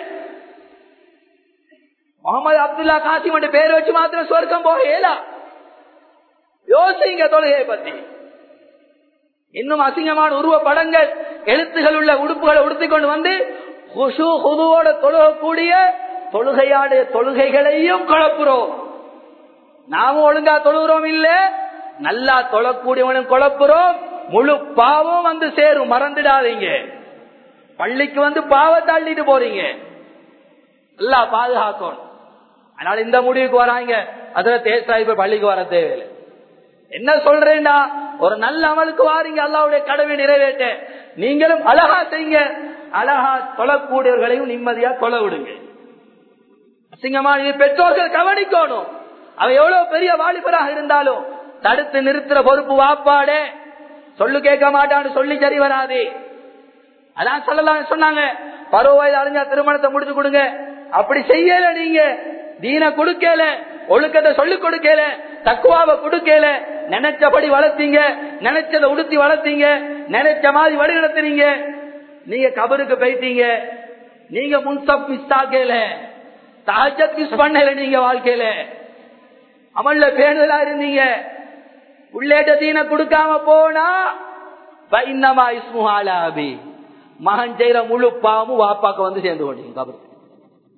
முகமது அப்துல்லா காசிம் என்ற பேர் வச்சு மாத்திரம் சொர்க்கம் போக இயலா யோசிங்க தொழுகையை பத்தி இன்னும் அசிங்கமான உருவ படங்கள் எழுத்துகள் உள்ள உடுப்புகளை உடுத்திக் கொண்டு வந்து ஹுஷு ஹுதுவோட தொழுகக்கூடிய தொழுகையாடைய தொழுகைகளையும் குழப்புறோம் நாமும் ஒழுங்கா தொழுகிறோம் இல்ல நல்லா தொழக்கூடியவனும் குழப்புறோம் முழு பாவம் வந்து சேரும் மறந்துடாதீங்க பள்ளிக்கு வந்து பாவத்தை அள்ளிட்டு போறீங்க நல்லா பாதுகாக்கணும் அதனால இந்த முடிவுக்கு வராங்க அதுல தேசாய் இப்ப பள்ளிக்கு வர தேவையில்லை என்ன சொல்றேன்னா ஒரு நல்ல அமலுக்கு வாரீங்க அல்லாவுடைய கடமை நிறைவேற்ற நீங்களும் அழகா செய்யுங்க அழகா தொழக்கூடியவர்களையும் நிம்மதியா தொழ விடுங்க அசிங்கமா இது பெற்றோர்கள் கவனிக்கணும் அவ எவ்வளவு பெரிய வாலிபராக இருந்தாலும் தடுத்து நிறுத்துற பொறுப்பு வாப்பாடே சொல்லு கேட்க மாட்டான்னு சொல்லி சரி வராது அதான் சொல்லலாம் சொன்னாங்க பருவ வயது அடைஞ்சா திருமணத்தை முடிச்சு கொடுங்க அப்படி செய்யல நீங்க தீன கொடுக்கல ஒழுக்கத்தை சொல்லி கொடுக்கல தக்குவாவை கொடுக்கல நினைச்சபடி வளர்த்தீங்க நினைச்சதை உடுத்தி வளர்த்தீங்க நினைச்ச மாதிரி வழி நடத்துறீங்க நீங்க கபருக்கு போயிட்டீங்க நீங்க முன்சப் மிஸ் ஆக்கல தாஜத் மிஸ் பண்ணல நீங்க வாழ்க்கையில அமல்ல பேணுதலா இருந்தீங்க உள்ளேட்ட தீன கொடுக்காம போனா பைன்னமா இஸ்முஹாலாபி மகன் செய்யற முழு பாவமும் வாப்பாக்கு வந்து சேர்ந்து கொண்டீங்க கபருக்கு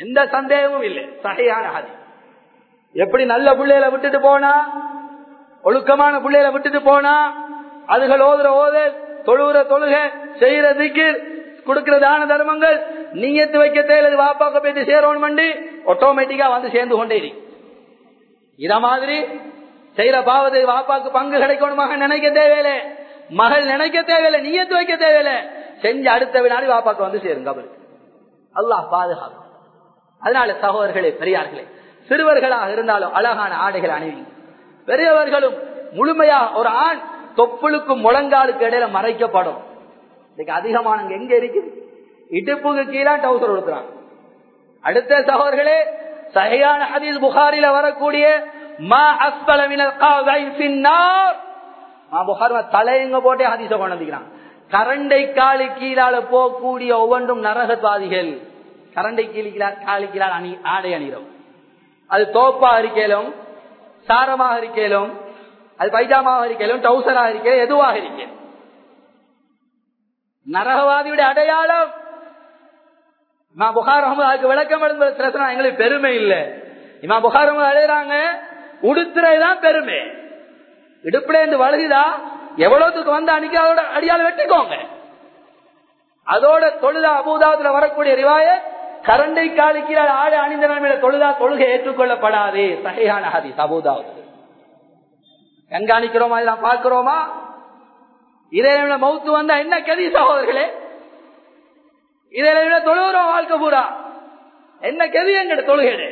எந்த சந்தேகமும் இல்லை சகையான ஹதி எப்படி நல்ல பிள்ளைகளை விட்டுட்டு போனா ஒழுக்கமான பிள்ளைகளை விட்டுட்டு போனா அதுகள் ஓதுற ஓத தொழுகிற தொழுக செய்யற திக்கிர் கொடுக்கிற தான தர்மங்கள் நீயத்து வைக்க தேவை வாப்பாக்க போயிட்டு சேரணும் பண்ணி ஆட்டோமேட்டிக்கா வந்து சேர்ந்து கொண்டே இருக்கு இத மாதிரி செய்யற பாவத்தை வாப்பாக்கு பங்கு கிடைக்கணுமாக நினைக்க தேவையில்லை மகள் நினைக்க தேவையில்லை நீயத்து வைக்க தேவையில்லை செஞ்சு அடுத்த வினாடி வாப்பாக்கு வந்து சேரும் கபருக்கு அல்லாஹ் பாதுகாக்கும் அதனால சகோதரர்களே பெரியார்களே சிறுவர்களாக இருந்தாலும் அழகான ஆடைகள் அணிவிங்க பெரியவர்களும் முழுமையா ஒரு ஆண் தொப்புளுக்கும் முழங்காலுக்கு இடையில மறைக்கப்படும் இன்னைக்கு அதிகமானங்க எங்க இருக்குது இடுப்புக்கு கீழே டவுசர் கொடுக்குறாங்க அடுத்த சகோதரர்களே சகையான ஹதீஸ் புகாரில வரக்கூடிய மா அஸ்பல மினல் காதை பின்னார் தலையங்க போட்டே ஹதீஸ கொண்டிருக்கிறான் கரண்டை காலி கீழால போகக்கூடிய ஒவ்வொன்றும் நரகத்வாதிகள் கரண்டை கீழி காலி கீழால் அணி ஆடை அணிகிறோம் அது தோப்பா இருக்கையிலும் சாரமாக இருக்கையிலும் அது பைஜாமாக இருக்கையிலும் டவுசராக இருக்க எதுவாக இருக்க நரகவாதியுடைய அடையாளம் இமா புகார் அதுக்கு விளக்கம் எழுதுறது எங்களுக்கு பெருமை இல்லை இமா புகார் அடையிறாங்க உடுத்துறதுதான் பெருமை இடுப்புல இருந்து வழுகுதா எவ்வளவுக்கு வந்து அன்னைக்கு அதோட அடியால் வெட்டிக்கோங்க அதோட தொழுதா அபூதாவதுல வரக்கூடிய ரிவாய கரண்டை காலிக்கிறார் ஆடு அணிந்த நிலைமையில தொழுதா தொழுகை ஏற்றுக்கொள்ளப்படாது சகையான ஹதீஸ் அபூதாவது கண்காணிக்கிறோமா இதெல்லாம் பார்க்கிறோமா இதே மௌத்து வந்தா என்ன கதி சகோதரர்களே இதே தொழுகிறோம் வாழ்க்கை பூரா என்ன கதி எங்கட தொழுகை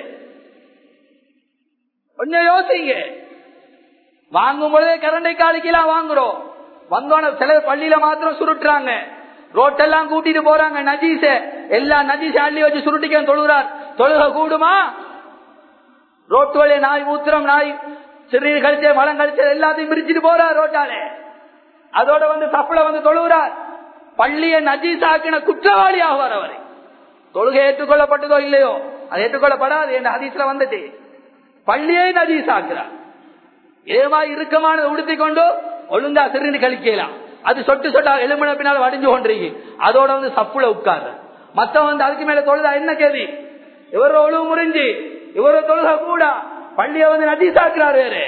கொஞ்சம் யோசிங்க வாங்கும் பொழுதே கரண்டை காலிக்கெல்லாம் வாங்குறோம் வந்தோன சில பள்ளியில மாத்திரம் சுருட்டுறாங்க ரோட்டெல்லாம் கூட்டிட்டு போறாங்க நஜீச எல்லா நஜீச அள்ளி வச்சு சுருட்டிக்க தொழுகிறார் தொழுக கூடுமா ரோட்டு வழிய நாய் மூத்திரம் நாய் சிறுநீர் கழிச்ச மலம் கழிச்ச எல்லாத்தையும் பிரிச்சுட்டு போறார் ரோட்டாலே அதோட வந்து சப்பள வந்து தொழுகிறார் பள்ளிய நஜீசாக்கின குற்றவாளி ஆகுவார் அவரை தொழுகை ஏற்றுக்கொள்ளப்பட்டதோ இல்லையோ அது ஏற்றுக்கொள்ளப்படாது என்ற ஹதீஸ்ல வந்துட்டு பள்ளியை நஜீசாக்குறார் ஏமா இறுக்கமானதை உடுத்தி கொண்டு ஒழுங்கா சிறுநீர் கழிக்கலாம் அது சொட்டு சொட்டா எலும்பின பின்னால் வடிஞ்சு கொண்டிருக்கு அதோட வந்து சப்புல உட்காரு மத்த வந்து அதுக்கு மேல தொழுதா என்ன கேள்வி இவர ஒழுவு முறிஞ்சு இவர தொழுக கூட பள்ளிய வந்து நஜீசாக்குறார் வேறு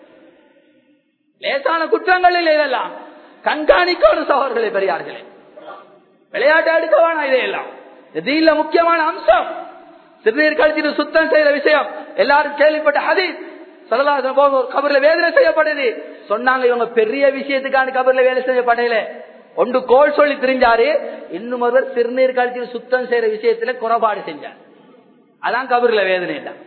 லேசான குற்றங்கள் இல்லை இதெல்லாம் கண்காணிக்கணும் சகோதரர்களே பெரியார்களே விளையாட்டு எடுக்க வேணாம் இதையெல்லாம் இது முக்கியமான அம்சம் சிறுநீர் கழிச்சிட்டு சுத்தம் செய்யற விஷயம் எல்லாரும் கேள்விப்பட்ட ஹதீஸ் சரலாசன் போக ஒரு கபர்ல வேதனை செய்யப்படுது சொன்னாங்க இவங்க பெரிய விஷயத்துக்கான கபர்ல வேலை செய்யப்படையில ஒன்று கோல் சொல்லி திரிஞ்சாரு இன்னும் ஒருவர் சிறுநீர் கழிச்சு சுத்தம் செய்யற விஷயத்துல குறைபாடு செஞ்சார் அதான் கபர்ல வேதனை தான்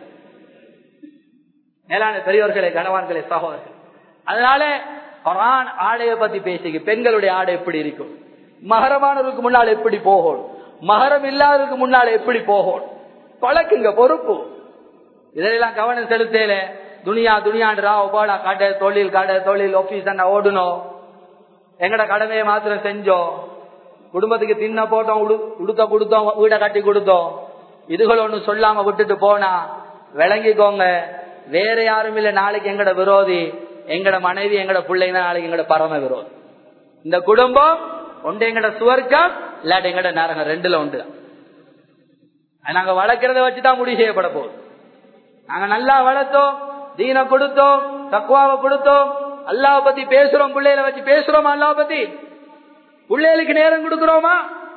மேலான பெரியவர்களே கணவான்களே சகோதரர்கள் அதனால குரான் ஆடையை பத்தி பேசிக்க பெண்களுடைய ஆடை எப்படி இருக்கும் மகரமானவருக்கு முன்னால் எப்படி போகணும் மகரம் இல்லாதவருக்கு முன்னால் எப்படி போகணும் பழக்குங்க பொறுப்பு இதெல்லாம் கவனம் செலுத்தல துணியா துணியான்றா ஒபாடா கடை தொழில் கடை தொழில் ஆபீஸ் ஓடணும் எங்கட கடமையை மாத்திரம் செஞ்சோம் குடும்பத்துக்கு தின்ன போட்டோம் உடுத்த கொடுத்தோம் வீடை கட்டி கொடுத்தோம் இதுகள் ஒண்ணு சொல்லாம விட்டுட்டு போனா விளங்கிக்கோங்க வேற யாரும் இல்ல நாளைக்கு எங்கட விரோதி எங்கட மனைவி எங்கட பிள்ளைங்க நாளைக்கு எங்கட பரம விரோதி இந்த குடும்பம் ஒன்று எங்கட சுவர்க்கம் இல்லாட்டி எங்கட நரகம் ரெண்டுல ஒன்று நாங்க வளர்க்கறத வச்சுதான் முடிவு செய்யப்பட போகுது நாங்க நல்லா வளர்த்தோம் தீன கொடுத்தோம் தக்குவாவை கொடுத்தோம் அல்லாவை பத்தி பேசுறோம் பிள்ளைகளை வச்சு பேசுறோமா அல்லாவை பத்தி பிள்ளைகளுக்கு நேரம் கொடுக்கிறோமா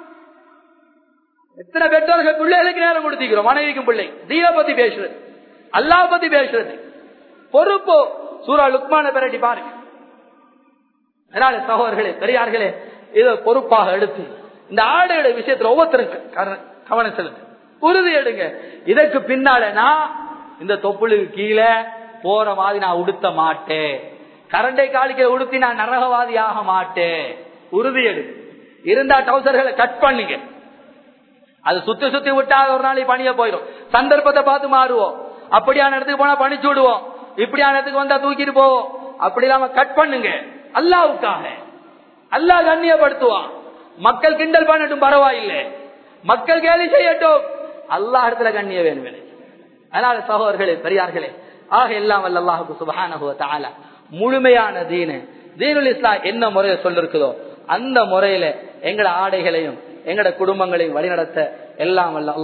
எத்தனை பெற்றோர்கள் பிள்ளைகளுக்கு நேரம் கொடுத்திக்கிறோம் மனைவிக்கும் பிள்ளை தீன பத்தி பேசுறது அல்லாவை பத்தி பேசுறது பொறுப்போ சூரா லுக்மான பெரட்டி பாருங்க அதனால சகோதரர்களே பெரியார்களே இதை பொறுப்பாக எடுத்து இந்த ஆடையோட விஷயத்துல ஒவ்வொருத்தரும் கவனம் செலுத்து உறுதி எடுங்க இதற்கு பின்னால நான் இந்த தொப்புளுக்கு கீழே போற மாதிரி நான் உடுத்த மாட்டேன் கரண்டை காலிக்க உடுத்தி நான் நரகவாதி ஆக மாட்டேன் உறுதி எடு இருந்தா டவுசர்களை கட் பண்ணுங்க அது சுத்தி சுத்தி விட்டா ஒரு நாளைக்கு பணிய போயிடும் சந்தர்ப்பத்தை பார்த்து மாறுவோம் அப்படியான இடத்துக்கு போனா பணிச்சு விடுவோம் இப்படியான இடத்துக்கு வந்தா தூக்கிட்டு போவோம் அப்படி இல்லாம கட் பண்ணுங்க அல்லாவுக்காக அல்லா கண்ணியப்படுத்துவான் மக்கள் கிண்டல் பண்ணட்டும் பரவாயில்லை மக்கள் கேலி செய்யட்டும் அல்லா இடத்துல கண்ணிய வேணும் அதனால சகோதரர்களே பெரியார்களே ஆக எல்லாம் வல்ல அல்லாஹுக்கு சுபகான முழுமையான தீனு தீனுல் இஸ்லாம் என்ன முறையை சொல்லிருக்குதோ அந்த முறையில எங்கட ஆடைகளையும் எங்கட குடும்பங்களையும் வழிநடத்த எல்லாம் வல்ல அல்லாஹ்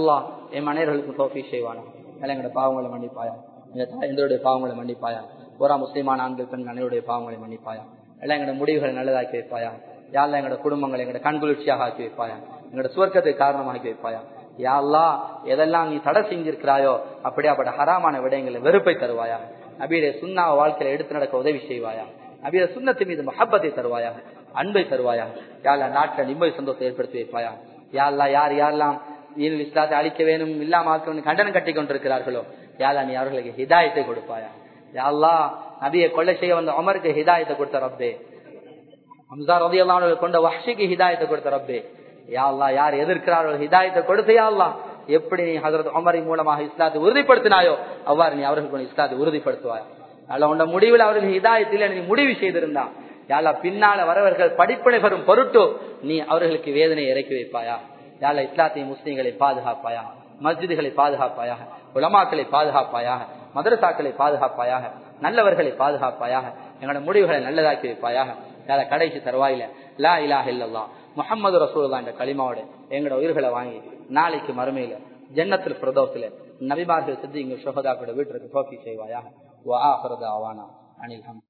என் மனைவர்களுக்கு தோஃபி செய்வானா எல்லாம் எங்களோட பாவங்களை மன்னிப்பாயா எங்க தாய் எங்களுடைய பாவங்களை மன்னிப்பாயா ஒரு முஸ்லிமான ஆண்கள் பெண் அனைவருடைய பாவங்களை மன்னிப்பாயா எல்லாம் எங்களோட முடிவுகளை நல்லதாக்கி வைப்பாயா யாரெல்லாம் எங்களோட குடும்பங்களை எங்களோட கண்குளிர்ச்சியாக ஆக்கி வைப்பாயா எங்களோட சுவர்க்கத்தை காரணமாக்கி வைப்பாயா யாழ்லா எதெல்லாம் நீ தடை செஞ்சிருக்கிறாயோ அப்படியாப்பட்ட ஹராமான விடயங்களை வெறுப்பை தருவாயா நபீடைய சுண்ணா வாழ்க்கையில எடுத்து நடக்க உதவி செய்வாயா நபீர சுண்ணத்தின் மீது மஹப்பத்தை தருவாயா அன்பை தருவாயா யாழ்லா நாட்டில் நிம்மதி சந்தோஷத்தை ஏற்படுத்தி வைப்பாயா யாழ்லா யார் யாரெல்லாம் ஈனுல் இஸ்லாத்தை அழிக்க வேணும் இல்லாம ஆக்கணும் கண்டனம் கட்டி கொண்டிருக்கிறார்களோ யாழ்லா நீ அவர்களுக்கு ஹிதாயத்தை கொடுப்பாயா யாழ்லா நபியை கொள்ளை செய்ய வந்த அமருக்கு ஹிதாயத்தை கொடுத்த ரப்பே ஹம்சா ரதி அல்லாஹ் கொண்ட வஹ்ஷிக்கு ஹிதாயத்தை கொடுத்த ரப்பே யா அல்லா யார் எதிர்க்கிறார்கள் ஹிதாயத்தை கொடுத்து யா அல்லா எப்படி நீ ஹசரத் உமரின் மூலமாக இஸ்லாத்தை உறுதிப்படுத்தினாயோ அவ்வாறு நீ அவர்களுக்கு இஸ்லாத்தை உறுதிப்படுத்துவாய் அல்ல உண்ட முடிவில் அவர்கள் ஹிதாயத்தில் நீ முடிவு செய்திருந்தா யாழா பின்னால வரவர்கள் படிப்பினை பெறும் பொருட்டோ நீ அவர்களுக்கு வேதனை இறக்கி வைப்பாயா யாழ இஸ்லாத்தை முஸ்லீம்களை பாதுகாப்பாயா மஸ்ஜிதுகளை பாதுகாப்பாயாக உலமாக்களை பாதுகாப்பாயாக மதரசாக்களை பாதுகாப்பாயாக நல்லவர்களை பாதுகாப்பாயாக எங்களோட முடிவுகளை நல்லதாக்கி வைப்பாயாக யார கடைசி தருவாயில லா இலாஹ இல்லல்லா முகமது ரசூல்லா என்ற களிமாவோட எங்களோட உயிர்களை வாங்கி நாளைக்கு மறுமையில ஜன்னத்தில் பிரதோசில நபிமார்கள் சித்தி இங்க சுகதாக்களோட வீட்டிற்கு போக்கி செய்வாயாக வா ஆஹரது ஆவானா அனில்